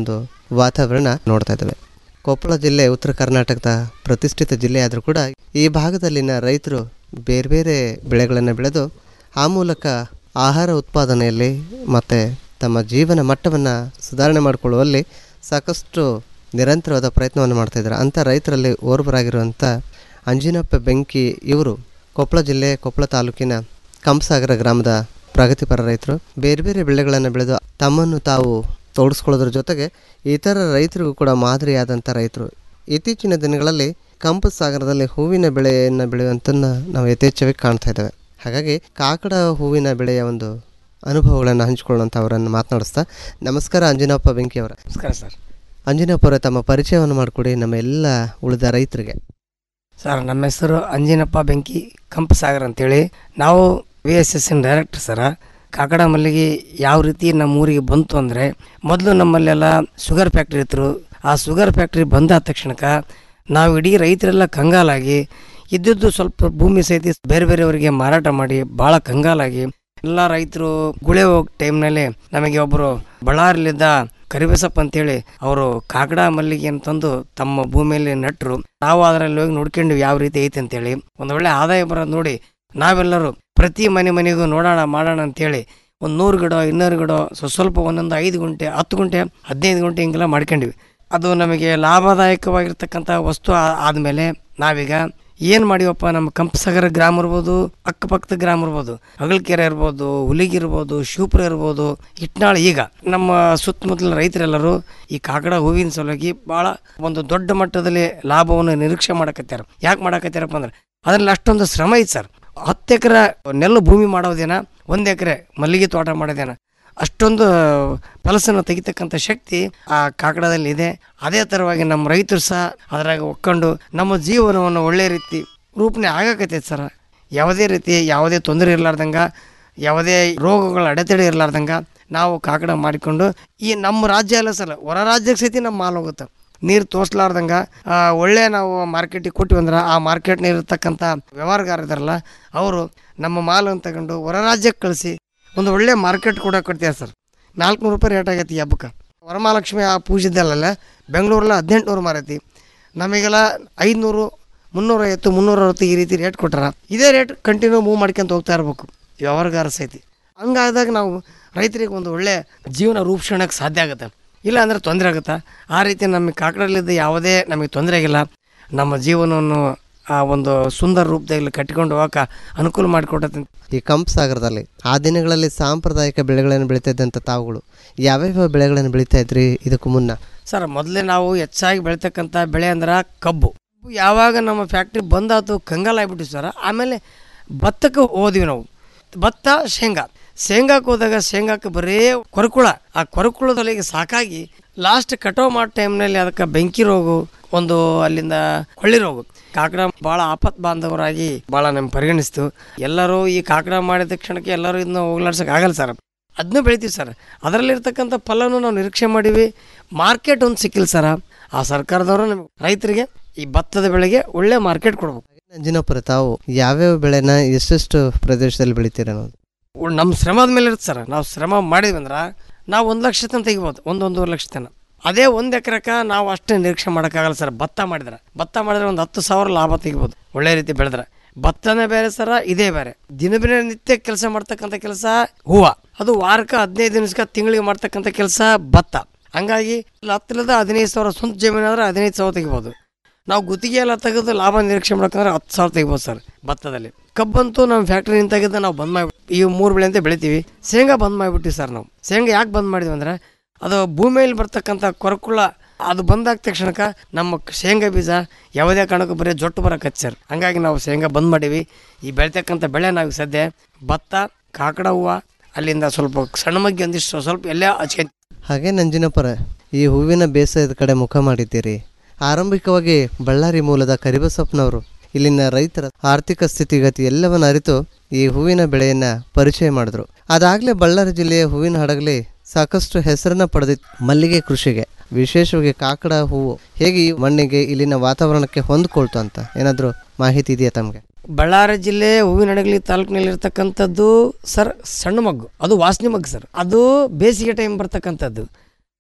ಒಂದು ವಾತಾವರಣ ನೋಡ್ತಾ ಇದ್ದೇವೆ ಕೊಪ್ಪಳ ಜಿಲ್ಲೆ ಉತ್ತರ ಕರ್ನಾಟಕದ ಪ್ರತಿಷ್ಠಿತ ಜಿಲ್ಲೆ ಆದರೂ ಕೂಡ ಈ ಭಾಗದಲ್ಲಿನ ರೈತರು ಬೇರೆ ಬೇರೆ ಬೆಳೆಗಳನ್ನು ಬೆಳೆದು ಆ ಮೂಲಕ ಆಹಾರ ಉತ್ಪಾದನೆಯಲ್ಲಿ ಮತ್ತು ತಮ್ಮ ಜೀವನ ಮಟ್ಟವನ್ನು ಸುಧಾರಣೆ ಮಾಡಿಕೊಳ್ಳುವಲ್ಲಿ ಸಾಕಷ್ಟು ನಿರಂತರವಾದ ಪ್ರಯತ್ನವನ್ನು ಮಾಡ್ತಾ ಇದ್ದಾರೆ ಅಂಥ ರೈತರಲ್ಲಿ ಓರ್ವರಾಗಿರುವಂಥ ಅಂಜಿನಪ್ಪ ಬೆಂಕಿ ಇವರು ಕೊಪ್ಪಳ ಜಿಲ್ಲೆ ಕೊಪ್ಪಳ ತಾಲೂಕಿನ ಕಂಸಾಗರ ಗ್ರಾಮದ ಪ್ರಗತಿಪರ ರೈತರು ಬೇರೆ ಬೇರೆ ಬೆಳೆಗಳನ್ನು ಬೆಳೆದು ತಮ್ಮನ್ನು ತಾವು ತೋಡಿಸ್ಕೊಳ್ಳೋದ್ರ ಜೊತೆಗೆ ಇತರ ರೈತರಿಗೂ ಕೂಡ ಮಾದರಿಯಾದಂಥ ರೈತರು ಇತ್ತೀಚಿನ ದಿನಗಳಲ್ಲಿ ಕಂಪು ಸಾಗರದಲ್ಲಿ ಹೂವಿನ ಬೆಳೆಯನ್ನು ಬೆಳೆಯುವಂಥನ್ನು ನಾವು ಯಥೇಚ್ಛವಾಗಿ ಕಾಣ್ತಾ ಇದ್ದೇವೆ ಹಾಗಾಗಿ ಕಾಕಡ ಹೂವಿನ ಬೆಳೆಯ ಒಂದು ಅನುಭವಗಳನ್ನು ಹಂಚಿಕೊಳ್ಳುವಂಥ ಅವರನ್ನು ಮಾತನಾಡಿಸ್ತಾ ನಮಸ್ಕಾರ ಅಂಜನಪ್ಪ ಬೆಂಕಿ ಅವರ ನಮಸ್ಕಾರ ಸರ್ ಅಂಜನಪ್ಪ ಅವರೇ ತಮ್ಮ ಪರಿಚಯವನ್ನು ಮಾಡಿಕೊಡಿ ನಮ್ಮ ಎಲ್ಲ ಉಳಿದ ರೈತರಿಗೆ ಸರ್ ನಮ್ಮ ಹೆಸರು ಅಂಜಿನಪ್ಪ ಬೆಂಕಿ ಕಂಪಸಾಗರ್ ಅಂತೇಳಿ ನಾವು V S S N director ಸರ ಕಾಕಡ ಮಲ್ಲಿಗೆ ಯಾವ ರೀತಿ ನಮ್ಮ ಊರಿಗೆ ಬಂತು ಅಂದರೆ ಮೊದಲು ನಮ್ಮಲ್ಲೆಲ್ಲ ಶುಗರ್ ಫ್ಯಾಕ್ಟ್ರಿ ಇತ್ತು ಆ ಶುಗರ್ ಫ್ಯಾಕ್ಟ್ರಿ ಬಂದಾದ ತಕ್ಷಣಕ್ಕೆ ನಾವು ಇಡೀ ರೈತರೆಲ್ಲ ಕಂಗಾಲಾಗಿ ಇದ್ದದ್ದು ಸ್ವಲ್ಪ ಭೂಮಿ ಸಹಿತ ಬೇರೆ ಬೇರೆಯವರಿಗೆ ಮಾರಾಟ ಮಾಡಿ ಭಾಳ ಕಂಗಾಲಾಗಿ ಎಲ್ಲ ರೈತರು ಗುಳೆ ಹೋಗೋ ಟೈಮ್ನಲ್ಲಿ ನಮಗೆ ಒಬ್ಬರು ಬಳ್ಳಾರಿಲಿದ್ದ ಕರಿಬಸಪ್ಪ ಅಂತೇಳಿ ಅವರು ಕಾಕಡ ಮಲ್ಲಿಗೆ ಅಂತಂದು ತಮ್ಮ ಭೂಮಿಯಲ್ಲಿ ನೆಟ್ಟರು ನಾವು ಅದರಲ್ಲಿ ಹೋಗಿ ನೋಡ್ಕೊಂಡು ಯಾವ ರೀತಿ ಐತೆ ಅಂತೇಳಿ ಒಂದು ಒಳ್ಳೆ ಆದಾಯ ಬರೋದು ನೋಡಿ ನಾವೆಲ್ಲರೂ ಪ್ರತಿ ಮನೆ ಮನೆಗೂ ನೋಡೋಣ ಮಾಡೋಣ ಅಂತೇಳಿ ಒಂದು ನೂರು ಗಿಡ ಇನ್ನೂರು ಗಿಡ ಸ್ವ ಸ್ವಲ್ಪ ಒಂದೊಂದು ಐದು ಗುಂಟೆ ಹತ್ತು ಗುಂಟೆ ಹದಿನೈದು ಗುಂಟೆ ಹಿಂಗೆಲ್ಲ ಮಾಡ್ಕೊಂಡಿವಿ ಅದು ನಮಗೆ ಲಾಭದಾಯಕವಾಗಿರ್ತಕ್ಕಂಥ ವಸ್ತು ಆ- ಆದ್ಮೇಲೆ ನಾವೀಗ ಏನು ಮಾಡಿವಪ್ಪ ನಮ್ಮ ಕಂಪಸಗರ ಗ್ರಾಮ ಇರ್ಬೋದು ಅಕ್ಕಪಕ್ಕದ ಗ್ರಾಮ ಇರ್ಬೋದು ಅಗಲ್ಕೆರೆ ಇರ್ಬೋದು ಹುಲಿಗಿ ಇರ್ಬೋದು ಶಿವಪುರ ಇರ್ಬೋದು ಇಟ್ನಾಳ ಈಗ ನಮ್ಮ ಸುತ್ತಮುತ್ತಲಿನ ರೈತರೆಲ್ಲರೂ ಈ ಕಾಕಡ ಹೂವಿನ ಸಲುವಾಗಿ ಭಾಳ ಒಂದು ದೊಡ್ಡ ಮಟ್ಟದಲ್ಲಿ ಲಾಭವನ್ನು ನಿರೀಕ್ಷೆ ಮಾಡಕತ್ಯಾರ ಯಾಕೆ ಮಾಡಕತ್ಯಾರಪ್ಪ ಅಂದ್ರೆ ಅದ್ರಲ್ಲಿ ಅಷ್ಟೊಂದು ಶ್ರಮ ಐತೆ ಸರ್ ಹತ್ತು ಎಕರೆ ನೆಲ್ಲು ಭೂಮಿ ಮಾಡೋದೇನ ಒಂದು ಎಕರೆ ಮಲ್ಲಿಗೆ ತೋಟ ಮಾಡೋದೇನ ಅಷ್ಟೊಂದು ಫಲಸನ್ನು ತೆಗಿತಕ್ಕಂಥ ಶಕ್ತಿ ಆ ಕಾಕಡದಲ್ಲಿ ಇದೆ ಅದೇ ಥರವಾಗಿ ನಮ್ಮ ರೈತರು ಸಹ ಅದರಾಗ ಒಕ್ಕೊಂಡು ನಮ್ಮ ಜೀವನವನ್ನು ಒಳ್ಳೆ ರೀತಿ ರೂಪಣೆ ಆಗಕತ್ತೈತೆ ಸರ್ ಯಾವುದೇ ರೀತಿ ಯಾವುದೇ ತೊಂದರೆ ಇರಲಾರ್ದಂಗ ಯಾವುದೇ ರೋಗಗಳ ಅಡೆತಡೆ ಇರಲಾರ್ದಂಗ ನಾವು ಕಾಕಡ ಮಾಡಿಕೊಂಡು ಈ ನಮ್ಮ ರಾಜ್ಯ ಅಲ್ಲ ಸರ್ ಹೊರ ರಾಜ್ಯಕ್ಕೆ ಸಹಿತ ನಮ್ಮ ಮಾಲ್ ಹೋಗುತ್ತೆ ನೀರು ತೋರಿಸ್ಲಾರ್ದಂಗ ಆ, ಒಳ್ಳೆ ನಾವು ಮಾರ್ಕೆಟಿಗೆ ಕೊಟ್ಟಿವಿ ಅಂದ್ರೆ ಆ ಮಾರ್ಕೆಟ್ನ ಇರತಕ್ಕಂಥ ವ್ಯವಹಾರಗಾರ ಇದಾರಲ್ಲ ಅವರು ನಮ್ಮ ಮಾಲನ್ನು ತಗೊಂಡು ಹೊರ ರಾಜ್ಯಕ್ಕೆ ಕಳಿಸಿ ಒಂದು ಒಳ್ಳೆ ಮಾರ್ಕೆಟ್ ಕೂಡ ಕೊಡ್ತಾರೆ ಸರ್ ನಾಲ್ಕುನೂರು ರೂಪಾಯಿ ರೇಟ್ ಆಗೈತಿ ಈ ಹಬ್ಬಕ್ಕೆ ವರಮಹಾಲಕ್ಷ್ಮಿ ಆ ಪೂಜೆದಲ್ಲ ಬೆಂಗಳೂರಲ್ಲ ಹದಿನೆಂಟುನೂರು ಮಾರೈತಿ ನಮಗೆಲ್ಲ ಐದುನೂರು ಮುನ್ನೂರೈವತ್ತು ಮುನ್ನೂರವತ್ತು ಈ ರೀತಿ ರೇಟ್ ಕೊಟ್ಟಾರ ಇದೇ ರೇಟ್ ಕಂಟಿನ್ಯೂ ಮೂವ್ ಮಾಡ್ಕೊಂತ ಹೋಗ್ತಾ ಇರಬೇಕು ವ್ಯವಹಾರಗಾರ ಸಹಿತ ಹಂಗಾದಾಗ ನಾವು ರೈತರಿಗೆ ಒಂದು ಒಳ್ಳೆ ಜೀವನ ರೂಪಿಸೋಣಕ್ಕೆ ಸಾಧ್ಯ ಆಗುತ್ತೆ ಇಲ್ಲ ಅಂದ್ರೆ ತೊಂದರೆ ಆಗುತ್ತೆ ಆ ರೀತಿ ನಮಗೆ ಕಾಕಡಲ್ಲಿದ್ದ ಯಾವುದೇ ನಮಗೆ ತೊಂದರೆ ಆಗಿಲ್ಲ ನಮ್ಮ ಜೀವನವನ್ನು ಆ ಒಂದು ಸುಂದರ ರೂಪದಲ್ಲಿ ಕಟ್ಟಿಕೊಂಡು ಹೋಗಕ್ಕೆ ಅನುಕೂಲ ಮಾಡಿಕೊಟ್ಟಂತ ಈ ಕಂಪ್ ಸಾಗರದಲ್ಲಿ ಆ ದಿನಗಳಲ್ಲಿ ಸಾಂಪ್ರದಾಯಿಕ ಬೆಳೆಗಳನ್ನು ಬೆಳೀತಾ ಇದ್ದಂಥ ತಾವುಗಳು ಯಾವ್ಯಾವ ಬೆಳೆಗಳನ್ನು ಬೆಳೀತಾ ಇದ್ರಿ ಇದಕ್ಕೂ ಮುನ್ನ ಸರ್ ಮೊದಲೇ ನಾವು ಹೆಚ್ಚಾಗಿ ಬೆಳಿತಕ್ಕಂಥ ಬೆಳೆ ಅಂದ್ರೆ ಕಬ್ಬು ಯಾವಾಗ ನಮ್ಮ ಫ್ಯಾಕ್ಟ್ರಿ ಬಂದಾತು ಕಂಗಾಲ ಆಗ್ಬಿಟ್ಟು ಸರ್ ಆಮೇಲೆ ಭತ್ತಕ್ಕೆ ಹೋದ್ವಿ ನಾವು ಭತ್ತ ಶೇಂಗಾ ಶೇಂಗಾಕ್ಕೆ ಹೋದಾಗ ಶೇಂಗಾಕ್ಕೆ ಬರೇ ಕೊರಕುಳ ಆ ಕೊರಕುಳದಲ್ಲಿ ಸಾಕಾಗಿ ಲಾಸ್ಟ್ ಕಟಾವ್ ಮಾಡೋ ಟೈಮ್ನಲ್ಲಿ ಅದಕ್ಕೆ ಬೆಂಕಿ ರೋಗ ಒಂದು ಅಲ್ಲಿಂದ ಕೊಳ್ಳಿ ರೋಗ ಕಾಕಡ ಭಾಳ ಆಪತ್ ಬಾಂಧವರಾಗಿ ಭಾಳ ನಮ್ಗೆ ಪರಿಗಣಿಸ್ತು ಎಲ್ಲರೂ ಈ ಕಾಕಡ ಮಾಡಿದ ತಕ್ಷಣಕ್ಕೆ ಎಲ್ಲರೂ ಇದನ್ನ ಹೋಗ್ಲಾಡ್ಸಕ್ಕೆ ಆಗಲ್ಲ ಸರ್ ಅದನ್ನೂ ಬೆಳಿತೀವಿ ಸರ್ ಅದರಲ್ಲಿರ್ತಕ್ಕಂಥ ಫಲನೂ ನಾವು ನಿರೀಕ್ಷೆ ಮಾಡೀವಿ ಮಾರ್ಕೆಟ್ ಒಂದು ಸಿಕ್ಕಿಲ್ಲ ಸರ್ ಆ ಸರ್ಕಾರದವರು ನಮಗೆ ರೈತರಿಗೆ ಈ ಭತ್ತದ ಬೆಳೆಗೆ ಒಳ್ಳೆ ಮಾರ್ಕೆಟ್ ಕೊಡ್ಬೇಕು ಅಂಜಿನಪುರ ತಾವು ಯಾವ್ಯಾವ ಬೆಳೆನ ಎಷ್ಟೆಷ್ಟು ಪ್ರದೇಶದಲ್ಲಿ ಬೆಳಿತೀರ ಅನ್ನೋದು ಉಳ್- ನಮ್ಮ ಶ್ರಮದ ಮೇಲೆ ಇರುತ್ತೆ ಸರ್ ನಾವು ಶ್ರಮ ಮಾಡಿದ್ವಿ ಅಂದ್ರೆ ನಾವು ಒಂದು ಲಕ್ಷ ತನಕ ತೆಗಿಬೋದು ಒಂದು ಒಂದೂವರೆ ಲಕ್ಷ ತನಕ ಅದೇ ಒಂದು ಎಕರೆಕ ನಾವು ಅಷ್ಟೇ ನಿರೀಕ್ಷೆ ಮಾಡೋಕ್ಕಾಗಲ್ಲ ಸರ್ ಭತ್ತ ಮಾಡಿದ್ರೆ ಭತ್ತ ಮಾಡಿದ್ರೆ ಒಂದು ಹತ್ತು ಸಾವಿರ ಲಾಭ ತೆಗಿಬೋದು ಒಳ್ಳೆ ರೀತಿ ಬೆಳೆದ್ರೆ ಭತ್ತನೇ ಬೇರೆ ಸರ ಇದೇ ಬೇರೆ ದಿನ ನಿತ್ಯ ಕೆಲಸ ಮಾಡ್ತಕ್ಕಂಥ ಕೆಲಸ ಹೂವು ಅದು ವಾರಕ್ಕೆ ಹದಿನೈದು ದಿನಕ್ಕೆ ತಿಂಗಳಿಗೆ ಮಾಡ್ತಕ್ಕಂಥ ಕೆಲಸ ಭತ್ತ ಹಂಗಾಗಿ ಹತ್ತರದ ಹದಿನೈದು ಸಾವಿರ ಸ್ವಂತ ಜಮೀನಾದ್ರೆ ಹದಿನೈದು ಸಾವಿರ ತೆಗಿಬೋದು ನಾವು ಗುತ್ತಿಗೆ ಎಲ್ಲ ತೆಗೆದು ಲಾಭ ನಿರೀಕ್ಷೆ ಮಾಡ್ಕೊಂಡ್ರೆ ಹತ್ತು ಸಾವಿರ ತೆಗಿಬೋದು ಸರ್ ಭತ್ತದಲ್ಲಿ ಕಬ್ಬಂತೂ ನಮ್ಮ ಫ್ಯಾಕ್ಟ್ರಿ ತೆಗೆದು ನಾವು ಬಂದ್ ಮಾಡಿ ಈ ಮೂರು ಬೆಳೆ ಅಂತ ಬೆಳಿತೀವಿ ಶೇಂಗಾ ಬಂದ್ ಮಾಡಿಬಿಟ್ಟಿವಿ ಸರ್ ನಾವು ಶೇಂಗಾ ಯಾಕೆ ಬಂದ್ ಮಾಡಿದ್ವಿ ಅಂದ್ರೆ ಅದು ಭೂಮಿಯಲ್ಲಿ ಬರ್ತಕ್ಕಂಥ ಕೊರಕುಳ ಅದು ಬಂದಾದ ತಕ್ಷಣಕ್ಕೆ ನಮ್ಮ ಶೇಂಗಾ ಬೀಜ ಯಾವುದೇ ಕಾರಣಕ್ಕೂ ಬರೀ ಜೊಟ್ಟು ಬರೋಕೆ ಸರ್ ಹಂಗಾಗಿ ನಾವು ಶೇಂಗಾ ಬಂದ್ ಮಾಡೀವಿ ಈ ಬೆಳಿತಕ್ಕಂಥ ಬೆಳೆ ನಾವು ಸದ್ಯ ಭತ್ತ ಕಾಕಡ ಹೂವು ಅಲ್ಲಿಂದ ಸ್ವಲ್ಪ ಸಣ್ಣ ಮಗ್ಗಿ ಒಂದಿಷ್ಟು ಸ್ವಲ್ಪ ಎಲ್ಲ ಹಚ್ಕೊಂತ ಹಾಗೆ ನಂಜಿನಪುರ ಈ ಹೂವಿನ ಬೇಸಾಯದ ಕಡೆ ಮುಖ ಮಾಡಿದ್ದೀರಿ ಆರಂಭಿಕವಾಗಿ ಬಳ್ಳಾರಿ ಮೂಲದ ಕರಿಬಸಪ್ಪನವರು ಇಲ್ಲಿನ ರೈತರ ಆರ್ಥಿಕ ಸ್ಥಿತಿಗತಿ ಎಲ್ಲವನ್ನು ಅರಿತು ಈ ಹೂವಿನ ಬೆಳೆಯನ್ನ ಪರಿಚಯ ಮಾಡಿದ್ರು ಅದಾಗಲೇ ಬಳ್ಳಾರಿ ಜಿಲ್ಲೆಯ ಹೂವಿನ ಹಡಗಲಿ ಸಾಕಷ್ಟು ಹೆಸರನ್ನ ಪಡೆದಿತ್ತು ಮಲ್ಲಿಗೆ ಕೃಷಿಗೆ ವಿಶೇಷವಾಗಿ ಕಾಕಡ ಹೂವು ಹೇಗೆ ಈ ಮಣ್ಣಿಗೆ ಇಲ್ಲಿನ ವಾತಾವರಣಕ್ಕೆ ಹೊಂದ್ಕೊಳ್ತು ಅಂತ ಏನಾದರೂ ಮಾಹಿತಿ ಇದೆಯಾ ತಮಗೆ ಬಳ್ಳಾರಿ ಜಿಲ್ಲೆ ಹೂವಿನಡಗಲಿ ತಾಲೂಕಿನಲ್ಲಿ ಇರ್ತಕ್ಕಂಥದ್ದು ಸರ್ ಸಣ್ಣ ಮಗ್ಗು ಅದು ವಾಸನೆ ಮಗ್ಗು ಸರ್ ಅದು ಬೇಸಿಗೆ ಟೈಮ್ ಬರ್ತಕ್ಕಂಥದ್ದು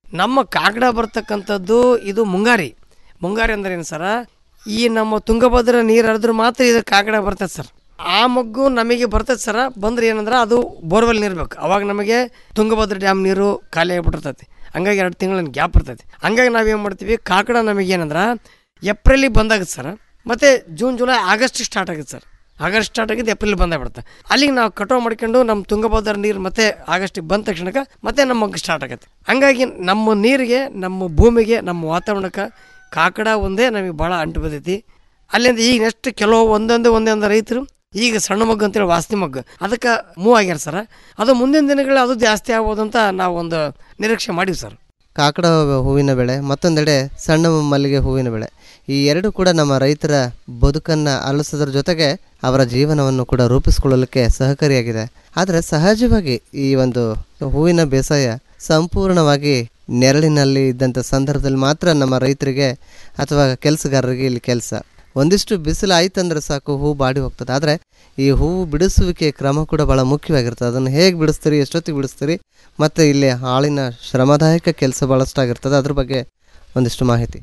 ನಮ್ಮ ಕಾಗಡ ಬರ್ತಕ್ಕಂಥದ್ದು ಇದು ಮುಂಗಾರಿ ಮುಂಗಾರಿ ಅಂದ್ರೆ ಏನು ಸರ ಈ ನಮ್ಮ ತುಂಗಭದ್ರಾ ನೀರು ಹರಿದ್ರೆ ಮಾತ್ರ ಇದು ಕಾಗಡ ಬರ್ತದೆ ಸರ್ ಆ ಮಗ್ಗು ನಮಗೆ ಬರ್ತದೆ ಸರ ಬಂದ್ರೆ ಏನಂದ್ರೆ ಅದು ಬೋರ್ವೆಲ್ ನೀರು ಬೇಕು ಅವಾಗ ನಮಗೆ ತುಂಗಭದ್ರಾ ಡ್ಯಾಮ್ ನೀರು ಖಾಲಿ ಆಗಿಬಿಟ್ಟಿರ್ತೈತಿ ಹಂಗಾಗಿ ಎರಡು ತಿಂಗಳ ಗ್ಯಾಪ್ ಇರ್ತೈತಿ ಹಂಗಾಗಿ ನಾವೇನು ಮಾಡ್ತೀವಿ ಕಾಕಡ ನಮಗೆ ಏನಂದ್ರೆ ಏಪ್ರಿಲಿಗೆ ಬಂದಾಗುತ್ತೆ ಸರ್ ಮತ್ತು ಜೂನ್ ಜುಲೈ ಆಗಸ್ಟ್ ಸ್ಟಾರ್ಟ್ ಆಗುತ್ತೆ ಸರ್ ಆಗಸ್ಟ್ ಸ್ಟಾರ್ಟ್ ಆಗಿದ್ದು ಏಪ್ರಿಲ್ ಬಂದಾಗ್ಬಿಡುತ್ತೆ ಅಲ್ಲಿಗೆ ನಾವು ಕಟಾವು ಮಾಡ್ಕೊಂಡು ನಮ್ಮ ತುಂಗಭದ್ರಾ ನೀರು ಮತ್ತೆ ಆಗಸ್ಟಿಗೆ ಬಂದ ತಕ್ಷಣಕ್ಕೆ ಮತ್ತೆ ನಮ್ಮ ಮಗ್ಗು ಸ್ಟಾರ್ಟ್ ಆಗುತ್ತೆ ಹಂಗಾಗಿ ನಮ್ಮ ನೀರಿಗೆ ನಮ್ಮ ಭೂಮಿಗೆ ನಮ್ಮ ವಾತಾವರಣಕ್ಕೆ ಕಾಕಡ ಒಂದೇ ನಮಗೆ ಭಾಳ ಅಂಟು ಬಂದೈತಿ ಅಲ್ಲಿಂದ ಈಗ ನೆಕ್ಸ್ಟ್ ಕೆಲವು ಒಂದೊಂದು ಒಂದೊಂದು ರೈತರು ಈಗ ಸಣ್ಣ ಮಗ್ಗು ಅಂತೇಳಿ ವಾಸನೆ ಮಗ್ಗು ಅದಕ್ಕೆ ಮೂವ್ ಆಗ್ಯಾರ ಸರ್ ಅದು ಮುಂದಿನ ದಿನಗಳು ಅದು ಜಾಸ್ತಿ ಆಗ್ಬೋದು ಅಂತ ನಾವು ಒಂದು ನಿರೀಕ್ಷೆ ಮಾಡೀವಿ ಸರ್ ಕಾಕಡ ಹೂವಿನ ಬೆಳೆ ಮತ್ತೊಂದೆಡೆ ಸಣ್ಣ ಮಲ್ಲಿಗೆ ಹೂವಿನ ಬೆಳೆ ಈ ಎರಡು ಕೂಡ ನಮ್ಮ ರೈತರ ಬದುಕನ್ನು ಅರಳಿಸೋದ್ರ ಜೊತೆಗೆ ಅವರ ಜೀವನವನ್ನು ಕೂಡ ರೂಪಿಸ್ಕೊಳ್ಳಲಿಕ್ಕೆ ಸಹಕಾರಿಯಾಗಿದೆ ಆದರೆ ಸಹಜವಾಗಿ ಈ ಒಂದು ಹೂವಿನ ಬೇಸಾಯ ಸಂಪೂರ್ಣವಾಗಿ ನೆರಳಿನಲ್ಲಿ ಇದ್ದಂಥ ಸಂದರ್ಭದಲ್ಲಿ ಮಾತ್ರ ನಮ್ಮ ರೈತರಿಗೆ ಅಥವಾ ಕೆಲಸಗಾರರಿಗೆ ಇಲ್ಲಿ ಕೆಲಸ ಒಂದಿಷ್ಟು ಬಿಸಿಲು ಆಯ್ತಂದ್ರೆ ಸಾಕು ಹೂ ಬಾಡಿ ಹೋಗ್ತದೆ ಆದರೆ ಈ ಹೂವು ಬಿಡಿಸುವಿಕೆ ಕ್ರಮ ಕೂಡ ಭಾಳ ಮುಖ್ಯವಾಗಿರ್ತದೆ ಅದನ್ನು ಹೇಗೆ ಬಿಡಿಸ್ತೀರಿ ಎಷ್ಟೊತ್ತಿಗೆ ಬಿಡಿಸ್ತೀರಿ ಮತ್ತು ಇಲ್ಲಿ ಆಳಿನ ಶ್ರಮದಾಯಕ ಕೆಲಸ ಭಾಳಷ್ಟಾಗಿರ್ತದೆ ಅದ್ರ ಬಗ್ಗೆ ಒಂದಿಷ್ಟು ಮಾಹಿತಿ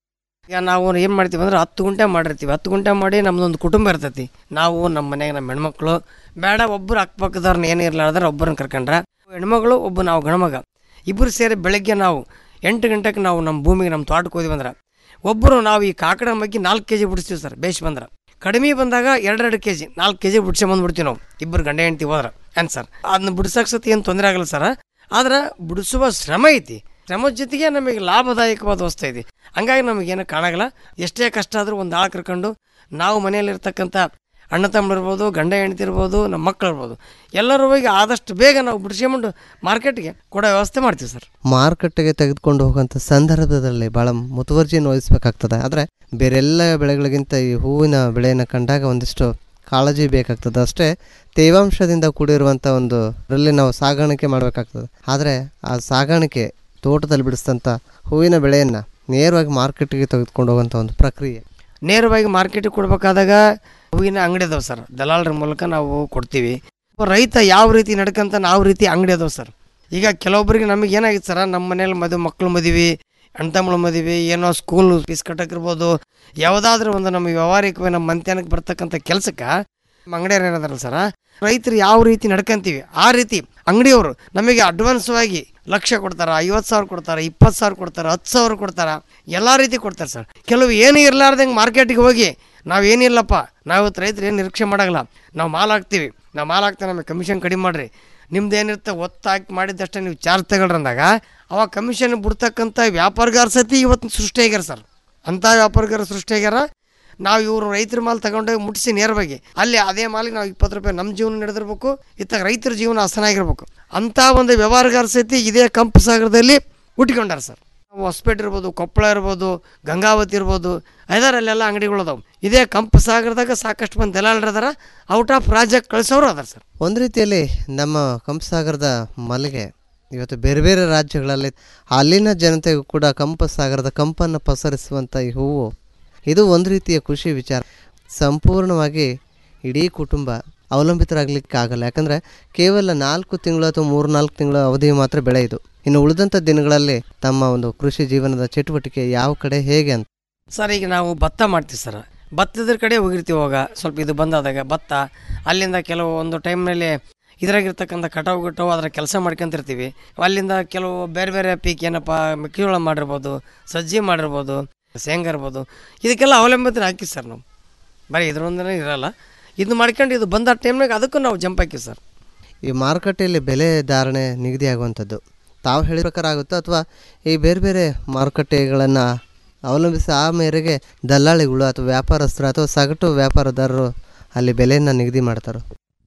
ಈಗ ನಾವು ಏನು ಮಾಡ್ತೀವಿ ಅಂದ್ರೆ ಹತ್ತು ಗುಂಟೆ ಮಾಡಿರ್ತೀವಿ ಹತ್ತು ಗುಂಟೆ ಮಾಡಿ ನಮ್ಮದೊಂದು ಕುಟುಂಬ ಇರ್ತೈತಿ ನಾವು ನಮ್ಮ ಮನೆಗೆ ನಮ್ಮ ಹೆಣ್ಮಕ್ಳು ಬೇಡ ಒಬ್ಬರು ಅಕ್ಕಪಕ್ಕದವ್ರನ್ನ ಏನು ಇರ್ಲಾರ್ದಾರ ಒಬ್ಬರನ್ನ ಕರ್ಕೊಂಡ್ರೆ ಹೆಣ್ಮಗಳು ಒಬ್ಬ ನಾವು ಗಣಮಗ ಇಬ್ಬರು ಸೇರಿ ಬೆಳಗ್ಗೆ ನಾವು ಎಂಟು ಗಂಟೆಗೆ ನಾವು ನಮ್ಮ ಭೂಮಿಗೆ ನಮ್ಮ ತೋಟಕ್ಕೆ ಹೋದ್ವಿ ಅಂದ್ರೆ ಒಬ್ಬರು ನಾವು ಈ ಕಾಕಡ ಮಗ್ಗಿ ನಾಲ್ಕು ಕೆ ಜಿ ಬಿಡಿಸ್ತೀವಿ ಸರ್ ಬೇಷ್ ಬಂದ್ರೆ ಕಡಿಮೆ ಬಂದಾಗ ಎರಡೆರಡು ಕೆ ಜಿ ನಾಲ್ಕು ಕೆ ಜಿ ಬಿಡಿಸಿ ಬಂದ್ಬಿಡ್ತೀವಿ ನಾವು ಇಬ್ಬರು ಗಂಡ ಹೆಂಡ್ತಿ ಹೋದ್ರೆ ಏನು ಸರ್ ಅದನ್ನ ಬಿಡ್ಸಕ್ಕೆ ಸತಿ ಏನು ತೊಂದರೆ ಆಗಲ್ಲ ಸರ್ ಆದ್ರೆ ಬಿಡಿಸುವ ಶ್ರಮ ಐತಿ ಶ್ರಮದ ಜೊತೆಗೆ ನಮಗೆ ಲಾಭದಾಯಕವಾದ ವಸ್ತು ಐತಿ ಹಂಗಾಗಿ ನಮಗೇನು ಕಾಣಾಗಲ್ಲ ಎಷ್ಟೇ ಕಷ್ಟ ಆದರೂ ಒಂದು ಆಳು ಕರ್ಕೊಂಡು ನಾವು ಮನೆಯಲ್ಲಿರ್ತಕ್ಕಂಥ ಅಣ್ಣ ತಮ್ಮ ಇರ್ಬೋದು ಗಂಡ ಹೆಂಡತಿ ಇರ್ಬೋದು ನಮ್ಮ ಮಕ್ಕಳು ಇರ್ಬೋದು ಎಲ್ಲರೂ ಹೋಗಿ ಆದಷ್ಟು ಬೇಗ ನಾವು ಬಿಡಿಸ್ಕೊಂಡು ಮಾರ್ಕೆಟ್ಗೆ ಕೊಡೋ ವ್ಯವಸ್ಥೆ ಮಾಡ್ತೀವಿ ಸರ್ ಮಾರುಕಟ್ಟೆಗೆ ತೆಗೆದುಕೊಂಡು ಹೋಗುವಂಥ ಸಂದರ್ಭದಲ್ಲಿ ಭಾಳ ಮುತುವರ್ಜಿಯನ್ನು ವಹಿಸಬೇಕಾಗ್ತದೆ ಆದರೆ ಬೇರೆಲ್ಲ ಬೆಳೆಗಳಿಗಿಂತ ಈ ಹೂವಿನ ಬೆಳೆಯನ್ನು ಕಂಡಾಗ ಒಂದಿಷ್ಟು ಕಾಳಜಿ ಬೇಕಾಗ್ತದೆ ಅಷ್ಟೇ ತೇವಾಂಶದಿಂದ ಕೂಡಿರುವಂಥ ಒಂದು ಅದರಲ್ಲಿ ನಾವು ಸಾಗಾಣಿಕೆ ಮಾಡಬೇಕಾಗ್ತದೆ ಆದರೆ ಆ ಸಾಗಾಣಿಕೆ ತೋಟದಲ್ಲಿ ಬಿಡಿಸಿದಂಥ ಹೂವಿನ ಬೆಳೆಯನ್ನು ನೇರವಾಗಿ ಮಾರ್ಕೆಟ್ಗೆ ತೆಗೆದುಕೊಂಡು ಹೋಗುವಂಥ ಒಂದು ಪ್ರಕ್ರಿಯೆ ನೇರವಾಗಿ ಮಾರ್ಕೆಟಿಗೆ ಕೊಡ್ಬೇಕಾದಾಗ ಹೂವಿನ ಅಂಗಡಿ ಅದಾವೆ ಸರ್ ದಲಾಲರ ಮೂಲಕ ನಾವು ಕೊಡ್ತೀವಿ ಒಬ್ಬ ರೈತ ಯಾವ ರೀತಿ ನಡ್ಕಂತ ನಾವು ರೀತಿ ಅಂಗಡಿ ಅದಾವೆ ಸರ್ ಈಗ ಕೆಲವೊಬ್ಬರಿಗೆ ನಮಗೆ ಏನಾಗಿತ್ತು ಸರ್ ನಮ್ಮ ಮನೇಲಿ ಮದುವೆ ಮಕ್ಕಳು ಮದುವೆ ಅಣ್ತಮ್ಮಳು ಮದುವೆ ಏನೋ ಸ್ಕೂಲ್ ಫೀಸ್ ಕಟ್ಟಕ್ಕಿರ್ಬೋದು ಯಾವುದಾದ್ರೂ ಒಂದು ನಮ್ಮ ವ್ಯವಹಾರಿಕ ನಮ್ಮ ಮಂತ್ಯಾನಕ್ಕೆ ಬರ್ತಕ್ಕಂಥ ಕೆಲಸಕ್ಕೆ ನಮ್ಮ ಅಂಗಡಿಯವ್ರು ಏನದಾರಲ್ಲ ಸರ ರೈತರು ಯಾವ ರೀತಿ ನಡ್ಕಂತೀವಿ ಆ ರೀತಿ ಅಂಗಡಿಯವರು ನಮಗೆ ಅಡ್ವಾನ್ಸ್ವಾಗಿ ಲಕ್ಷ ಕೊಡ್ತಾರೆ ಐವತ್ತು ಸಾವಿರ ಕೊಡ್ತಾರೆ ಇಪ್ಪತ್ತು ಸಾವಿರ ಕೊಡ್ತಾರೆ ಹತ್ತು ಸಾವಿರ ಕೊಡ್ತಾರೆ ಎಲ್ಲ ರೀತಿ ಕೊಡ್ತಾರೆ ಸರ್ ಕೆಲವು ಏನು ಇರಲಾರ್ದಂಗೆ ಮಾರ್ಕೆಟಿಗೆ ಹೋಗಿ ನಾವೇನಿಲ್ಲಪ್ಪ ನಾವು ಇವತ್ತು ರೈತರು ಏನು ನಿರೀಕ್ಷೆ ಮಾಡಲ್ಲ ನಾವು ಮಾಲ್ ಹಾಕ್ತೀವಿ ನಾವು ಮಾಲ್ ಹಾಕ್ತಾ ನಮಗೆ ಕಮಿಷನ್ ಕಡಿಮೆ ಮಾಡಿರಿ ನಿಮ್ದು ಏನಿರುತ್ತೆ ಒತ್ತು ಹಾಕಿ ಮಾಡಿದ್ದಷ್ಟೇ ನೀವು ಚಾರ್ಜ್ ತಗೊಳ್ರಿ ಅಂದಾಗ ಅವಾಗ ಕಮಿಷನ್ ಬಿಡ್ತಕ್ಕಂಥ ವ್ಯಾಪಾರಗಾರ ಸತಿ ಇವತ್ತು ಸೃಷ್ಟಿಯಾಗ್ಯಾರ ಸರ್ ಅಂಥ ವ್ಯಾಪಾರಗಾರ ಸೃಷ್ಟಿಯಾಗ್ಯಾರ ನಾವು ಇವರು ರೈತರ ಮಾಲ್ ತಗೊಂಡೋಗಿ ಮುಟ್ಟಿಸಿ ನೇರವಾಗಿ ಅಲ್ಲಿ ಅದೇ ಮಾಲಿಗೆ ನಾವು ಇಪ್ಪತ್ತು ರೂಪಾಯಿ ನಮ್ಮ ಜೀವನ ನಡೆದಿರ್ಬೇಕು ಇತ್ತಾಗ ರೈತರ ಜೀವನ ಹಸನಾಗಿರ್ಬೇಕು ಅಂಥ ಒಂದು ವ್ಯವಹಾರಗಾರ ಸಹಿತ ಇದೇ ಕಂಪು ಸಾಗರದಲ್ಲಿ ಹುಟ್ಕೊಂಡಾರ ಸರ್ ನಾವು ಹೊಸಪೇಟೆ ಇರ್ಬೋದು ಕೊಪ್ಪಳ ಇರ್ಬೋದು ಗಂಗಾವತಿ ಇರ್ಬೋದು ಐದಾರಲ್ಲೆಲ್ಲ ಅಂಗಡಿಗಳು ಅದಾವೆ ಇದೇ ಕಂಪು ಸಾಗರದಾಗ ಸಾಕಷ್ಟು ಮಂದಿ ದಲಾಲರು ಅದಾರ ಔಟ್ ಆಫ್ ರಾಜ್ಯಕ್ಕೆ ಕಳಿಸೋರು ಅದಾರ ಸರ್ ಒಂದು ರೀತಿಯಲ್ಲಿ ನಮ್ಮ ಕಂಪಸಾಗರದ ಮಲ್ಲಿಗೆ ಇವತ್ತು ಬೇರೆ ಬೇರೆ ರಾಜ್ಯಗಳಲ್ಲಿ ಅಲ್ಲಿನ ಜನತೆಗೂ ಕೂಡ ಕಂಪಸಾಗರದ ಕಂಪನ್ನು ಪಸರಿಸುವಂಥ ಈ ಹೂವು ಇದು ಒಂದು ರೀತಿಯ ಖುಷಿ ವಿಚಾರ ಸಂಪೂರ್ಣವಾಗಿ ಇಡೀ ಕುಟುಂಬ ಅವಲಂಬಿತರಾಗಲಿಕ್ಕೆ ಆಗಲ್ಲ ಯಾಕಂದರೆ ಕೇವಲ ನಾಲ್ಕು ತಿಂಗಳು ಅಥವಾ ಮೂರು ನಾಲ್ಕು ತಿಂಗಳ ಅವಧಿ ಮಾತ್ರ ಬೆಳೆ ಇದು ಇನ್ನು ಉಳಿದಂಥ ದಿನಗಳಲ್ಲಿ ತಮ್ಮ ಒಂದು ಕೃಷಿ ಜೀವನದ ಚಟುವಟಿಕೆ ಯಾವ ಕಡೆ ಹೇಗೆ ಅಂತ ಸರ್ ಈಗ ನಾವು ಭತ್ತ ಮಾಡ್ತೀವಿ ಸರ್ ಭತ್ತದ ಕಡೆ ಹೋಗಿರ್ತೀವಿ ಅವಾಗ ಸ್ವಲ್ಪ ಇದು ಬಂದಾದಾಗ ಭತ್ತ ಅಲ್ಲಿಂದ ಕೆಲವು ಒಂದು ಟೈಮ್ನಲ್ಲಿ ಇದ್ರಾಗಿರ್ತಕ್ಕಂಥ ಕಟಾವು ಗಿಟಾವು ಅದರ ಕೆಲಸ ಮಾಡ್ಕೊಂತಿರ್ತೀವಿ ಅಲ್ಲಿಂದ ಕೆಲವು ಬೇರೆ ಬೇರೆ ಪೀಕ್ ಏನಪ್ಪ ಮೆಕ್ಕೆಜೋಳ ಮಾಡಿರ್ಬೋದು ಸಜ್ಜಿ ಮಾಡಿರ್ಬೋದು ಶೇಂಗಾ ಇರ್ಬೋದು ಇದಕ್ಕೆಲ್ಲ ಅವಲಂಬಿತರು ಹಾಕಿ ಸರ್ ನಾವು ಬರೀ ಇದ್ರೊಂದನೇ ಇರಲ್ಲ ಇದು ಮಾಡ್ಕೊಂಡು ಇದು ಬಂದ ಟೈಮ್ನಾಗ ಅದಕ್ಕೂ ನಾವು ಜಂಪ್ ಹಾಕಿ ಸರ್ ಈ ಮಾರುಕಟ್ಟೆಯಲ್ಲಿ ಬೆಲೆ ಧಾರಣೆ ನಿಗದಿ ಆಗುವಂಥದ್ದು ತಾವು ಹೇಳಿದ ಪ್ರಕಾರ ಆಗುತ್ತೋ ಅಥವಾ ಈ ಬೇರೆ ಬೇರೆ ಮಾರುಕಟ್ಟೆಗಳನ್ನು ಅವಲಂಬಿಸಿ ಆ ಮೇರೆಗೆ ದಲ್ಲಾಳಿಗಳು ಅಥವಾ ವ್ಯಾಪಾರಸ್ಥರು ಅಥವಾ ಸಗಟು ವ್ಯಾಪಾರದಾರರು ಅಲ್ಲಿ ಬೆಲೆಯನ್ನು ನಿಗದಿ ಮಾಡ್ತಾರೆ